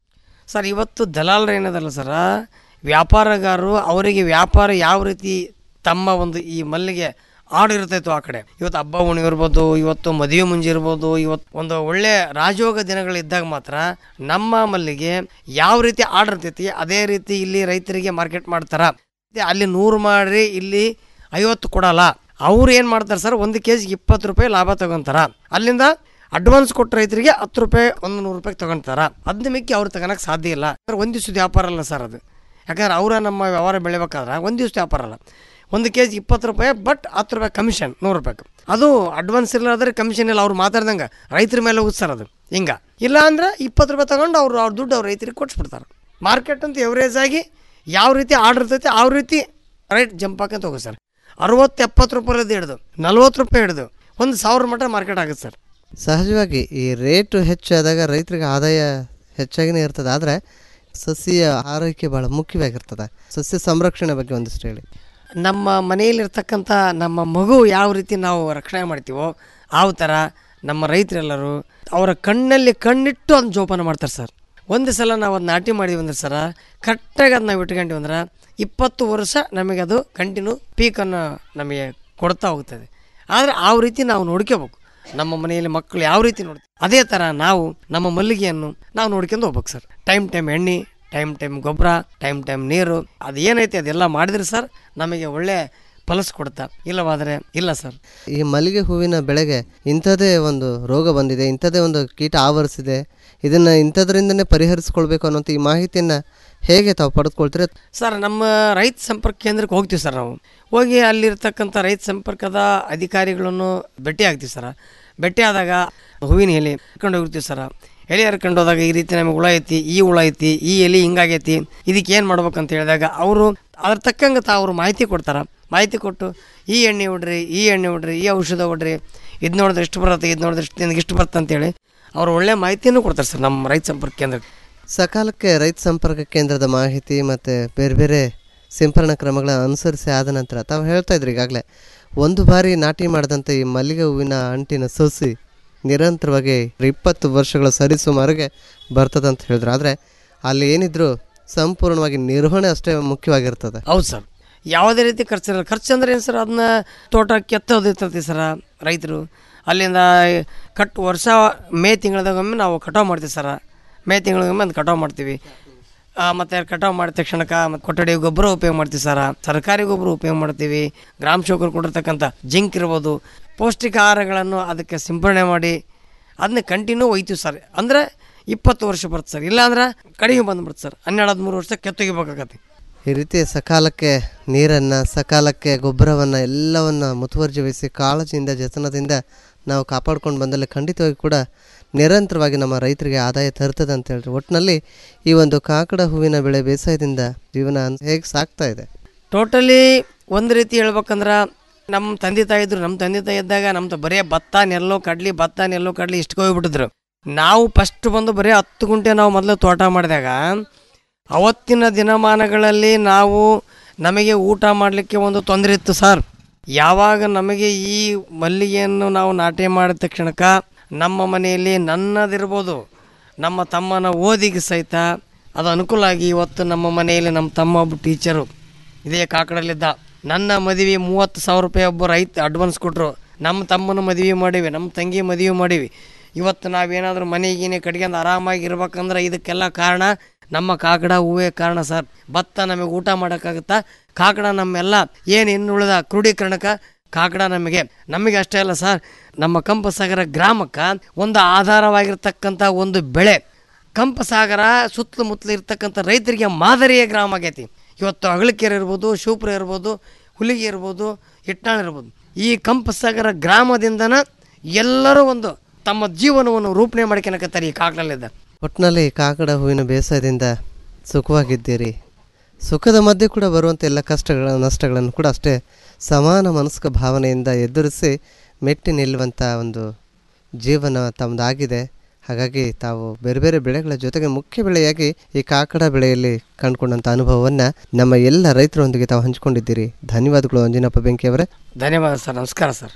ಸರ್ ಇವತ್ತು ದಲಾಲರು ಏನದಲ್ಲ ಸರ ವ್ಯಾಪಾರಗಾರರು ಅವರಿಗೆ ವ್ಯಾಪಾರ ಯಾವ ರೀತಿ ತಮ್ಮ ಒಂದು ಈ ಮಲ್ಲಿಗೆ ಆಡು ಇರ್ತೈತೋ ಆ ಕಡೆ ಇವತ್ತು ಹಬ್ಬ ಹುಣ್ಣಿಮೆ ಇರ್ಬೋದು ಇವತ್ತು ಮದುವೆ ಮುಂಜಿ ಇರ್ಬೋದು ಇವತ್ತು ಒಂದು ಒಳ್ಳೆ ರಾಜಯೋಗ ದಿನಗಳಿದ್ದಾಗ ಮಾತ್ರ ನಮ್ಮ ಮಲ್ಲಿಗೆ ಯಾವ ರೀತಿ ಆರ್ಡರ್ ಇರ್ತೈತಿ ಅದೇ ರೀತಿ ಇಲ್ಲಿ ರೈತರಿಗೆ ಮಾರ್ಕೆಟ್ ಮಾಡ್ತಾರ ಮತ್ತೆ ಅಲ್ಲಿ ನೂರು ಮಾಡ್ರಿ ಇಲ್ಲಿ ಐವತ್ತು ಕೊಡಲ್ಲ ಅವ್ರು ಏನು ಮಾಡ್ತಾರೆ ಸರ್ ಒಂದು ಕೆ ಜಿಗೆ ಇಪ್ಪತ್ತು ರೂಪಾಯಿ ಲಾಭ ತಗೊಂತಾರ ಅಲ್ಲಿಂದ ಅಡ್ವಾನ್ಸ್ ಕೊಟ್ಟ ರೈತರಿಗೆ ಹತ್ತು ರೂಪಾಯಿ ಒಂದು ನೂರು ರೂಪಾಯಿ ತಗೊಂತಾರ ಅದನ್ನ ಮಿಕ್ಕಿ ಅವ್ರು ತಗೊಳಕ್ಕೆ ಸಾಧ್ಯ ಇಲ್ಲ ಯಾಕಂದ್ರೆ ಒಂದು ದಿವ್ಸದ ವ್ಯಾಪಾರ ಅಲ್ಲ ಸರ್ ಅದು ಯಾಕಂದ್ರೆ ಅವರ ನಮ್ಮ ವ್ಯವಹಾರ ಬೆಳಿಬೇಕಾದ್ರೆ ಒಂದು ದಿವ್ಸ ವ್ಯಾಪಾರ ಅಲ್ಲ ಒಂದು ಕೆ ಜಿ ಇಪ್ಪತ್ತು ರೂಪಾಯಿ ಬಟ್ ಹತ್ತು ರೂಪಾಯಿ ಕಮಿಷನ್ ನೂರು ರೂಪಾಯಿ ಅದು ಅಡ್ವಾನ್ಸ್ ಇಲ್ಲಾದ್ರೆ ಕಮಿಷನ್ ಇಲ್ಲ ಅವ್ರು ಮಾತಾಡ್ದಂಗೆ ರೈತರ ಮೇಲೆ ಹೋಗುತ್ತೆ ಸರ್ ಅದು ಹಿಂಗೆ ಇಲ್ಲ ಅಂದ್ರೆ ಇಪ್ಪತ್ತು ರೂಪಾಯಿ ತಗೊಂಡು ಅವ್ರು ಅವ್ರ ದುಡ್ಡು ಅವ್ರ ರೈತರಿಗೆ ಕೊಟ್ಸ್ಬಿಡ್ತಾರೆ ಮಾರ್ಕೆಟ್ ಅಂತ ಎವರೇಜ್ ಆಗಿ ಯಾವ ರೀತಿ ಆರ್ಡರ್ ಇರ್ತೈತೆ ಆ ರೀತಿ ರೈಟ್ ಜಂಪ್ ಹಾಕಂತ ಹೋಗುತ್ತೆ ಸರ್ ಅರವತ್ತು ಎಪ್ಪತ್ತು ರೂಪಾಯಿದ್ದು ಹಿಡಿದು ನಲ್ವತ್ತು ರೂಪಾಯಿ ಹಿಡಿದು ಒಂದು ಸಾವಿರ ಮಟ್ಟ ಮಾರ್ಕೆಟ್ ಆಗುತ್ತೆ ಸರ್ ಸಹಜವಾಗಿ ಈ ರೇಟು ಹೆಚ್ಚಾದಾಗ ರೈತರಿಗೆ ಆದಾಯ ಹೆಚ್ಚಾಗಿನೇ ಇರ್ತದೆ ಆದರೆ ಸಸ್ಯ ಆರೈಕೆ ಭಾಳ ಮುಖ್ಯವಾಗಿರ್ತದೆ ಸಸ್ಯ ಸಂರಕ್ಷಣೆ ಬಗ್ಗೆ ಒಂದಿಷ್ಟು ಹೇಳಿ ನಮ್ಮ ಮನೆಯಲ್ಲಿರ್ತಕ್ಕಂಥ ನಮ್ಮ ಮಗು ಯಾವ ರೀತಿ ನಾವು ರಕ್ಷಣೆ ಮಾಡ್ತೀವೋ ಆ ಥರ ನಮ್ಮ ರೈತರೆಲ್ಲರೂ ಅವರ ಕಣ್ಣಲ್ಲಿ ಕಣ್ಣಿಟ್ಟು ಅದನ್ನ ಜೋಪಾನ ಮಾಡ್ತಾರೆ ಸರ್ ಒಂದು ಸಲ ನಾವು ಅದು ನಾಟಿ ಮಾಡಿದ್ವಿ ಅಂದ್ರೆ ಸರ ಕರೆಕ್ಟಾಗಿ ಅದನ್ನ ನಾವು ಇಟ್ಕೊಂಡ್ವಿ ಅಂದ್ರೆ ಇಪ್ಪತ್ತು ವರ್ಷ ನಮಗೆ ಅದು ಕಂಟಿನ್ಯೂ ಪೀಕನ್ನು ನಮಗೆ ಕೊಡ್ತಾ ಹೋಗ್ತದೆ ಆದರೆ ಆ ರೀತಿ ನಾವು ನೋಡ್ಕೋಬೇಕು ನಮ್ಮ ಮನೆಯಲ್ಲಿ ಮಕ್ಕಳು ಯಾವ ರೀತಿ ನೋಡ್ತೀವಿ ಅದೇ ಥರ ನಾವು ನಮ್ಮ ಮಲ್ಲಿಗೆಯನ್ನು ನಾವು ನೋಡ್ಕೊಂಡು ಹೋಗ್ಬೇಕು ಸರ್ ಟೈಮ್ ಟೈಮ್ ಎಣ್ಣೆ ಟೈಮ್ ಟೈಮ್ ಗೊಬ್ಬರ ಟೈಮ್ ಟೈಮ್ ನೀರು ಅದು ಏನೈತೆ ಅದೆಲ್ಲ ಮಾಡಿದ್ರೆ ಸರ್ ನಮಗೆ ಒಳ್ಳೆ ಫಲಸ್ ಕೊಡ್ತಾ ಇಲ್ಲವಾದರೆ ಇಲ್ಲ ಸರ್ ಈ ಮಲ್ಲಿಗೆ ಹೂವಿನ ಬೆಳೆಗೆ ಇಂಥದ್ದೇ ಒಂದು ರೋಗ ಬಂದಿದೆ ಇಂಥದ್ದೇ ಒಂದು ಕೀಟ ಆವರಿಸಿದೆ ಇದನ್ನು ಇಂಥದ್ರಿಂದನೇ ಪರಿಹರಿಸ್ಕೊಳ್ಬೇಕು ಅನ್ನೋಂಥ ಈ ಮಾಹಿತಿಯನ್ನು ಹೇಗೆ ತಾವು ಪಡೆದುಕೊಳ್ತೀರ ಸರ್ ನಮ್ಮ ರೈತ ಸಂಪರ್ಕ ಕೇಂದ್ರಕ್ಕೆ ಹೋಗ್ತೀವಿ ಸರ್ ನಾವು ಹೋಗಿ ಅಲ್ಲಿರ್ತಕ್ಕಂಥ ರೈತ ಸಂಪರ್ಕದ ಅಧಿಕಾರಿಗಳನ್ನು ಭೇಟಿ ಆಗ್ತೀವಿ ಸರ್ ಭೇಟಿ ಆದಾಗ ಹೂವಿನ ಎಲೆ ಹರ್ಕೊಂಡು ಹೋಗಿರ್ತೀವಿ ಸರ್ ಎಲೆ ಹರ್ಕೊಂಡು ಹೋದಾಗ ಈ ರೀತಿ ನಮಗೆ ಹುಳ ಐತಿ ಈ ಹುಳ ಐತಿ ಈ ಎಲೆ ಹಿಂಗಾಗೈತಿ ಇದಕ್ಕೆ ಏನು ಮಾಡ್ಬೇಕಂತ ಹೇಳಿದಾಗ ಅವರು ಅದ್ರ ತಕ್ಕಂಗೆ ತಾ ಅವರು ಮಾಹಿತಿ ಕೊಡ್ತಾರೆ ಮಾಹಿತಿ ಕೊಟ್ಟು ಈ ಎಣ್ಣೆ ಹೊಡ್ರಿ ಈ ಎಣ್ಣೆ ಹೊಡ್ರಿ ಈ ಔಷಧ ಹೊಡ್ರಿ ಇದು ನೋಡಿದ್ರೆ ಇಷ್ಟು ಬರುತ್ತೆ ಇದು ನೋಡಿದ್ರೆ ಇಷ್ಟು ನಿನಗೆ ಇಷ್ಟು ಬರುತ್ತೆ ಅಂತೇಳಿ ಅವರು ಒಳ್ಳೆ ಮಾಹಿತಿಯನ್ನು ಕೊಡ್ತಾರೆ ಸರ್ ನಮ್ಮ ರೈತ ಸಂಪರ್ಕ ಕೇಂದ್ರಕ್ಕೆ ಸಕಾಲಕ್ಕೆ ರೈತ ಸಂಪರ್ಕ ಕೇಂದ್ರದ ಮಾಹಿತಿ ಮತ್ತು ಬೇರೆ ಬೇರೆ ಸಿಂಪರಣಾ ಕ್ರಮಗಳನ್ನ ಅನುಸರಿಸಿ ಆದ ನಂತರ ತಾವು ಹೇಳ್ತಾ ಇದ್ರಿ ಈಗಾಗಲೇ ಒಂದು ಬಾರಿ ನಾಟಿ ಮಾಡಿದಂಥ ಈ ಮಲ್ಲಿಗೆ ಹೂವಿನ ಅಂಟಿನ ಸಸಿ ನಿರಂತರವಾಗಿ ಇಪ್ಪತ್ತು ವರ್ಷಗಳ ಸರಿಸುಮಾರಿಗೆ ಬರ್ತದೆ ಅಂತ ಹೇಳಿದ್ರು ಆದರೆ ಅಲ್ಲಿ ಏನಿದ್ರು ಸಂಪೂರ್ಣವಾಗಿ ನಿರ್ವಹಣೆ ಅಷ್ಟೇ ಮುಖ್ಯವಾಗಿರ್ತದೆ ಹೌದು ಸರ್ ಯಾವುದೇ ರೀತಿ ಖರ್ಚಿರಲ್ಲ ಖರ್ಚು ಅಂದ್ರೆ ಏನು ಸರ್ ಅದನ್ನ ತೋಟ ಕೆತ್ತೋದಿರ್ತೈತಿ ಸರ ರೈತರು ಅಲ್ಲಿಂದ ಕಟ್ ವರ್ಷ ಮೇ ತಿಂಗಳದಾಗೊಮ್ಮೆ ನಾವು ಕಟಾವು ಮಾಡ್ತೀವಿ ಸರ ಮೇ ತಿಂಗಳಿಗೊಮ್ಮೆ ಅದು ಕಟಾವು ಮಾಡ್ತೀವಿ ಮತ್ತು ಕಟಾವು ಮಾಡಿದ ತಕ್ಷಣಕ್ಕೆ ಮತ್ತು ಕೊಠಡಿ ಗೊಬ್ಬರ ಉಪಯೋಗ ಮಾಡ್ತೀವಿ ಸರ ಸರ್ಕಾರಿ ಗೊಬ್ಬರ ಉಪಯೋಗ ಮಾಡ್ತೀವಿ ಗ್ರಾಮ ಸೇವಕರು ಕೊಟ್ಟಿರ್ತಕ್ಕಂಥ ಜಿಂಕ್ ಇರ್ಬೋದು ಪೌಷ್ಟಿಕ ಆಹಾರಗಳನ್ನು ಅದಕ್ಕೆ ಸಿಂಪರಣೆ ಮಾಡಿ ಅದನ್ನ ಕಂಟಿನ್ಯೂ ಒಯ್ತೀವಿ ಸರ್ ಅಂದರೆ ಇಪ್ಪತ್ತು ವರ್ಷ ಬರುತ್ತೆ ಸರ್ ಇಲ್ಲಾಂದ್ರೆ ಕಡಿಮೆ ಬಂದ್ಬಿಡುತ್ತೆ ಸರ್ ಹನ್ನೆರಡು ಹದಿಮೂರು ವರ್ಷ ಕೆತ್ತೊಗಿಬೇಕಾಗತ್ತೆ ಈ ರೀತಿ ಸಕಾಲಕ್ಕೆ ನೀರನ್ನು ಸಕಾಲಕ್ಕೆ ಗೊಬ್ಬರವನ್ನು ಎಲ್ಲವನ್ನು ಮುತುವರ್ಜಿ ವಹಿಸಿ ಕಾಳಜಿಯಿಂದ ಜತನದಿಂದ ನಾವು ಕಾಪಾಡ್ಕೊಂಡು ಬಂದಲ್ಲಿ ಖಂಡಿತವಾಗಿ ಕೂಡ ನಿರಂತರವಾಗಿ ನಮ್ಮ ರೈತರಿಗೆ ಆದಾಯ ತರ್ತದೆ ಅಂತ ಹೇಳ್ರಿ ಒಟ್ಟಿನಲ್ಲಿ ಈ ಒಂದು ಕಾಕಡ ಹೂವಿನ ಬೆಳೆ ಬೇಸಾಯದಿಂದ ಜೀವನ ಹೇಗೆ ಸಾಗ್ತಾ ಇದೆ ಟೋಟಲಿ ಒಂದು ರೀತಿ ಹೇಳ್ಬೇಕಂದ್ರೆ ನಮ್ಮ ತಂದೆ ತಾಯಿ ಇದ್ರು ನಮ್ಮ ತಂದೆ ತಾಯಿ ಇದ್ದಾಗ ನಮ್ದು ಬರೀ ಭತ್ತ ನೆಲ್ಲೋ ಕಡ್ಲಿ ಭತ್ತ ನೆಲ್ಲೋ ಕಡ್ಲಿ ಇಷ್ಟು ಹೋಗ್ಬಿಟ್ಟಿದ್ರು ನಾವು ಫಸ್ಟ್ ಬಂದು ಬರೀ ಹತ್ತು ಗುಂಟೆ ನಾವು ಮೊದಲು ತೋಟ ಮಾಡಿದಾಗ ಅವತ್ತಿನ ದಿನಮಾನಗಳಲ್ಲಿ ನಾವು ನಮಗೆ ಊಟ ಮಾಡಲಿಕ್ಕೆ ಒಂದು ತೊಂದರೆ ಇತ್ತು ಸರ್ ಯಾವಾಗ ನಮಗೆ ಈ ಮಲ್ಲಿಗೆಯನ್ನು ನಾವು ನಾಟಿ ಮಾಡಿದ ತಕ್ಷಣಕ್ಕೆ ನಮ್ಮ ಮನೆಯಲ್ಲಿ ನನ್ನದಿರ್ಬೋದು ನಮ್ಮ ತಮ್ಮನ ಓದಿಗೆ ಸಹಿತ ಅದು ಅನುಕೂಲ ಆಗಿ ಇವತ್ತು ನಮ್ಮ ಮನೆಯಲ್ಲಿ ನಮ್ಮ ತಮ್ಮ ಒಬ್ಬ ಟೀಚರು ಇದೇ ಕಾಕಡಲ್ಲಿದ್ದ ನನ್ನ ಮದುವೆ ಮೂವತ್ತು ಸಾವಿರ ರೂಪಾಯಿ ಒಬ್ಬ ರೈತ ಅಡ್ವಾನ್ಸ್ ಕೊಟ್ಟರು ನಮ್ಮ ತಮ್ಮನ ಮದುವೆ ಮಾಡೀವಿ ನಮ್ಮ ತಂಗಿ ಮದುವೆ ಮಾಡೀವಿ ಇವತ್ತು ನಾವೇನಾದರೂ ಮನೆಗೀನೆ ಕಟ್ಕೊಂಡು ಆರಾಮಾಗಿ ಇರ್ಬೇಕಂದ್ರೆ ಇದಕ್ಕೆಲ್ಲ ಕಾರಣ ನಮ್ಮ ಕಾಕಡ ಹೂವೇ ಕಾರಣ ಸರ್ ಭತ್ತ ನಮಗೆ ಊಟ ಮಾಡೋಕ್ಕಾಗುತ್ತಾ ಕಾಕಡ ನಮ್ಮೆಲ್ಲ ಏನು ಇನ್ನು ಉಳಿದ ಕ್ರೋಢೀಕರಣಕ್ಕೆ ಕಾಕಡ ನಮಗೆ ನಮಗೆ ಅಷ್ಟೇ ಅಲ್ಲ ಸರ್ ನಮ್ಮ ಕಂಪಸಾಗರ ಗ್ರಾಮಕ್ಕೆ ಒಂದು ಆಧಾರವಾಗಿರ್ತಕ್ಕಂಥ ಒಂದು ಬೆಳೆ ಕಂಪಸಾಗರ ಸುತ್ತಮುತ್ತಲು ಇರ್ತಕ್ಕಂಥ ರೈತರಿಗೆ ಮಾದರಿಯ ಗ್ರಾಮ ಆಗೈತಿ ಇವತ್ತು ಅಗಳಕೆರೆ ಇರ್ಬೋದು ಶಿವಪುರ ಇರ್ಬೋದು ಹುಲಿಗೆ ಇರ್ಬೋದು ಇಟ್ನಾಳ್ ಇರ್ಬೋದು ಈ ಕಂಪಸಾಗರ ಗ್ರಾಮದಿಂದನ ಎಲ್ಲರೂ ಒಂದು ತಮ್ಮ ಜೀವನವನ್ನು ರೂಪಣೆ ಮಾಡ್ಕೊಳಕತ್ತಾರೆ ಈ ಕಾಕಡಲ್ಲಿದ್ದ ಒಟ್ಟಿನಲ್ಲಿ ಕಾಕಡ ಹೂವಿನ ಬೇಸಾಯದಿಂದ ಸುಖವಾಗಿದ್ದೀರಿ ಸುಖದ ಮಧ್ಯೆ ಕೂಡ ಬರುವಂಥ ಎಲ್ಲ ಕಷ್ಟಗಳ ನಷ್ಟಗಳನ್ನು ಕೂಡ ಅಷ್ಟೇ ಸಮಾನ ಮನಸ್ಕ ಭಾವನೆಯಿಂದ ಎದುರಿಸಿ ಮೆಟ್ಟಿ ನಿಲ್ಲುವಂಥ ಒಂದು ಜೀವನ ತಮ್ಮದಾಗಿದೆ ಹಾಗಾಗಿ ತಾವು ಬೇರೆ ಬೇರೆ ಬೆಳೆಗಳ ಜೊತೆಗೆ ಮುಖ್ಯ ಬೆಳೆಯಾಗಿ ಈ ಕಾಕಡ ಬೆಳೆಯಲ್ಲಿ ಕಂಡುಕೊಂಡಂಥ ಅನುಭವವನ್ನು ನಮ್ಮ ಎಲ್ಲ ರೈತರೊಂದಿಗೆ ತಾವು ಹಂಚಿಕೊಂಡಿದ್ದೀರಿ ಧನ್ಯವಾದಗಳು ಅಂಜಿನಪ್ಪ ಬೆಂಕಿಯವರೇ ಧನ್ಯವಾದ ಸರ್ ನಮಸ್ಕಾರ ಸರ್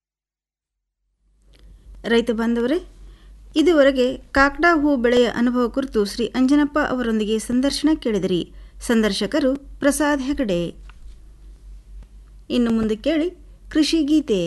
ರೈತ ಬಾಂಧವರೇ ಇದುವರೆಗೆ ಕಾಕಡಾ ಹೂ ಬೆಳೆಯ ಅನುಭವ ಕುರಿತು ಶ್ರೀ ಅಂಜನಪ್ಪ ಅವರೊಂದಿಗೆ ಸಂದರ್ಶನ ಕೇಳಿದಿರಿ ಸಂದರ್ಶಕರು ಪ್ರಸಾದ್ ಹೆಗಡೆ ಇನ್ನು ಮುಂದೆ ಕೇಳಿ ಕೃಷಿ ಗೀತೆ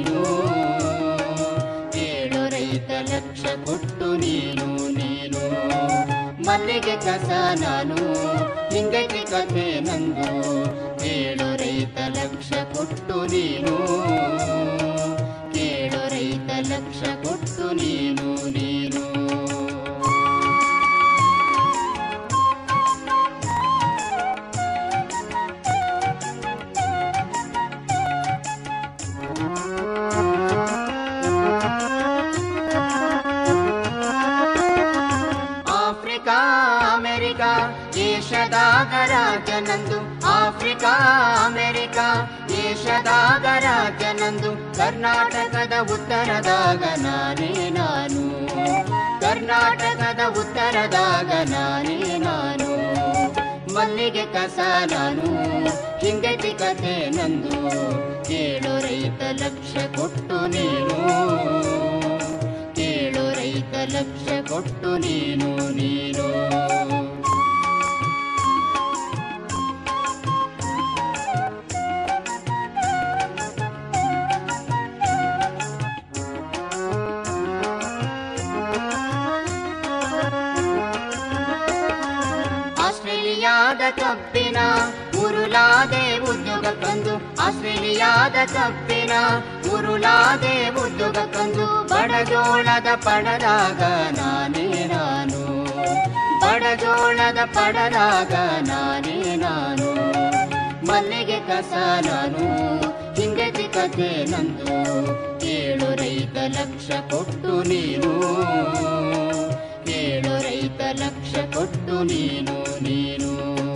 ನೀನು ಏಳು ರೈತ ಲಕ್ಷ ಕೊಟ್ಟು ನೀನು ನೀನು ಮಲ್ಲಿಗೆ ಕಸ ನಾನು ಹಿಂಗೈತಿ ಕಥೆ ನಂದು ಏಳು ರೈತ ಲಕ್ಷ ಕೊಟ್ಟು ನೀನು ಏಳು ರೈತ ಲಕ್ಷ ಕೊಟ್ಟು ನೀನು ನೀನು ಆಫ್ರಿಕಾ ಅಮೆರಿಕಾ ಏಷದಾಗ ರಾಜನಂದು ಆಫ್ರಿಕಾ ಅಮೆರಿಕಾ ಏಷದಾಗ ರಾಜನಂದು ಕರ್ನಾಟಕದ ಉತ್ತರದಾಗ ನಾನೇ ನಾನು ಕರ್ನಾಟಕದ ಉತ್ತರದಾಗ ನಾನೇ ನಾನು ಮಲ್ಲಿಗೆ ಕಸ ನಾನು ಹಿಂಗತಿ ಕಥೆ ನಂದು ಏಳು ರೈತ ಲಕ್ಷ ಕೊಟ್ಟು ನೀನು ಏಳು ರೈತ ಲಕ್ಷ ಕೊಟ್ಟು ನೀನು ನೀನು ಆಸ್ಟ್ರೇಲಿಯಾದ ಕಬ್ಬಿನ ಉರುಳಾದೆ ಉದ್ಯೋಗ ಕಂದು ಆಸ್ಟ್ರೇಲಿಯಾದ ಕಬ್ಬಿನ ಉರುಳಾದೆ ಉದ್ಯೋಗ ಕಂದು ಬಡಜೋಳದ ಪಡದಾಗ ನಾನೇ ನಾನು ಬಡಜೋಳದ ಪಡದಾಗ ನಾನೇ ನಾನು ಮಲ್ಲಿಗೆ ಕಸ ನಾನು ಹಿಂಗತಿ ಕಥೆ ನಂದು ಏಳು ರೈತ ಲಕ್ಷ ಕೊಟ್ಟು ನೀನು ಏಳು ರೈತ ಲಕ್ಷ ಕೊಟ್ಟು ನೀನು ನೀನು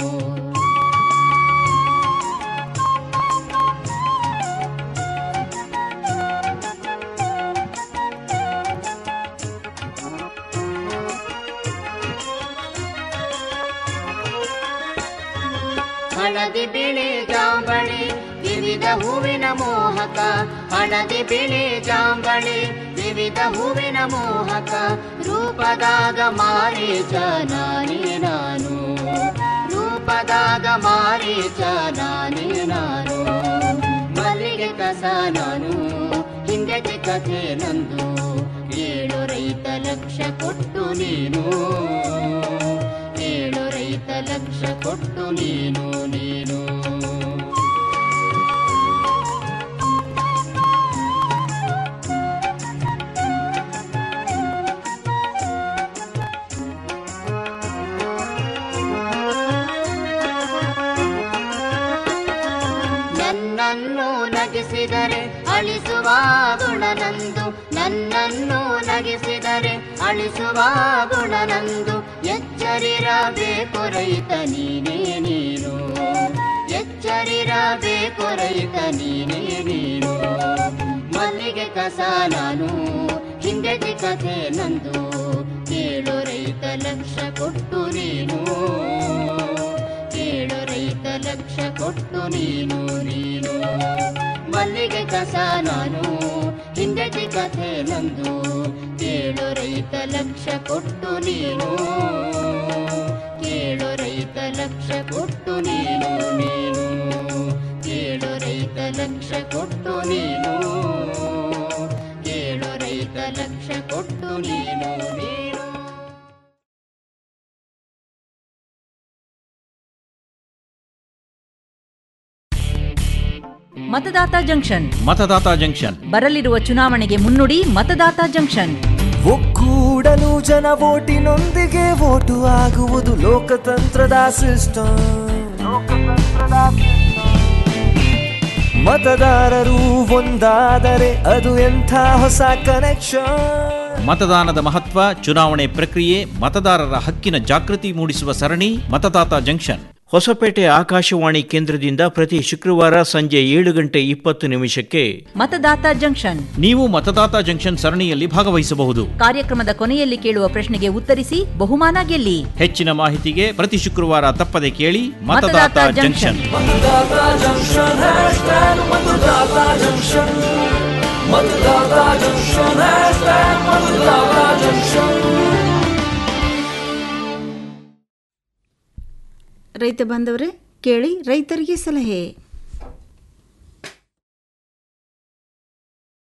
ಹಳದಿ ಬಿಳಿ ಜಾಂಬಳಿ ವಿವಿಧ ಹೂವಿನ ಮೋಹಕ ಹಳದಿ ಬಿಳಿ ಜಾಂಬಳಿ ವಿವಿಧ ಹೂವಿನ ಮೋಹಕ ರೂಪದಾಗ ಮಾರೀಚ ನಾನೇ ನಾನು ರೂಪದಾಗ ಮಾರೀಚ ನಾನೇ ನಾನು ಮಲ್ಲಿಗೆ ಕಸ ನಾನು ಹಿಂದಕ್ಕೆ ಕಥೆ ನಂದು ಏಳು ರೈತ ಲಕ್ಷ ಕೊಟ್ಟು ನೀನು ಏಳು ರೈತ ಲಕ್ಷ ಕೊಟ್ಟು ನೀನು ನೀನು ನನ್ನನ್ನು ನಗಿಸಿದರೆ ಅಳಿಸುವ ಗುಣನಂದು ನನ್ನನ್ನು ನಗಿಸಿದರೆ ಅಳಿಸುವ ಗುಣನಂದು ಎಚ್ಚರಿರಬೇಕು ರೈತ ನೀನೇ ನೀನು ಎಚ್ಚರಿರಬೇಕು ರೈತ ನೀನೇ ನೀನು ಮಲ್ಲಿಗೆ ಕಸ ನಾನು ಹಿಂದೆಗೆ ಕಥೆ ನಂದು ಏಳು ರೈತ ಲಕ್ಷ ಕೊಟ್ಟು ನೀನು ಏಳು ರೈತ ಲಕ್ಷ ಕೊಟ್ಟು ನೀನು ನೀನು ಮಲ್ಲಿಗೆ ಕಸ ನಾನು ಹಿಂದೆಗೆ ಕಥೆ ನಂದು ಏಳು ರೈತ ಲಕ್ಷ ಕೊಟ್ಟು ನೀನು ಏಳು ರೈತ ಲಕ್ಷ ಕೊಟ್ಟು ನೀನು ನೀನು ಏಳು ರೈತ ಲಕ್ಷ ಕೊಟ್ಟು ನೀನು ಏಳು ರೈತ ಲಕ್ಷ ಕೊಟ್ಟು ನೀನು ನೀನು ಮತದಾತ ಜಂಕ್ಷನ್ ಮತದಾತ ಜಂಕ್ಷನ್ ಬರಲಿರುವ ಚುನಾವಣೆಗೆ ಮುನ್ನುಡಿ ಮತದಾತ ಜಂಕ್ಷನ್ ಒಕ್ಕೂಡಲು ಜನ ಓಟಿನೊಂದಿಗೆ ಓಟು ಆಗುವುದು ಲೋಕತಂತ್ರದ ಸಿಸ್ಟಮ್ ಮತದಾರರು ಒಂದಾದರೆ ಅದು ಎಂಥ ಹೊಸ ಕನೆಕ್ಷನ್ ಮತದಾನದ ಮಹತ್ವ ಚುನಾವಣೆ ಪ್ರಕ್ರಿಯೆ ಮತದಾರರ ಹಕ್ಕಿನ ಜಾಗೃತಿ ಮೂಡಿಸುವ ಸರಣಿ ಮತದಾತ ಜಂಕ್ಷನ್ ಹೊಸಪೇಟೆ ಆಕಾಶವಾಣಿ ಕೇಂದ್ರದಿಂದ ಪ್ರತಿ ಶುಕ್ರವಾರ ಸಂಜೆ ಏಳು ಗಂಟೆ ಇಪ್ಪತ್ತು ನಿಮಿಷಕ್ಕೆ ಮತದಾತ ಜಂಕ್ಷನ್ ನೀವು ಮತದಾತ ಜಂಕ್ಷನ್ ಸರಣಿಯಲ್ಲಿ ಭಾಗವಹಿಸಬಹುದು ಕಾರ್ಯಕ್ರಮದ ಕೊನೆಯಲ್ಲಿ ಕೇಳುವ ಪ್ರಶ್ನೆಗೆ ಉತ್ತರಿಸಿ ಬಹುಮಾನ ಗೆಲ್ಲಿ ಹೆಚ್ಚಿನ ಮಾಹಿತಿಗೆ ಪ್ರತಿ ಶುಕ್ರವಾರ ತಪ್ಪದೆ ಕೇಳಿ ಮತದಾತ ಮತದಾತ ಜಂಕ್ಷನ್ ಮತದಾತ ಜಂಕ್ಷನ್ ಹ್ಯಾಶ್ಟ್ಯಾಗ್ ಮತದಾತ ಜಂಕ್ಷನ್ ಮತದಾತ ಜಂಕ್ಷನ್ ಹ್ಯಾಶ್ಟ್ಯಾಗ್ ಮತದಾತ ಜಂಕ್ಷನ್ ರೈತ ಬಾಂಧವರೇ ಕೇಳಿ ರೈತರಿಗೆ ಸಲಹೆ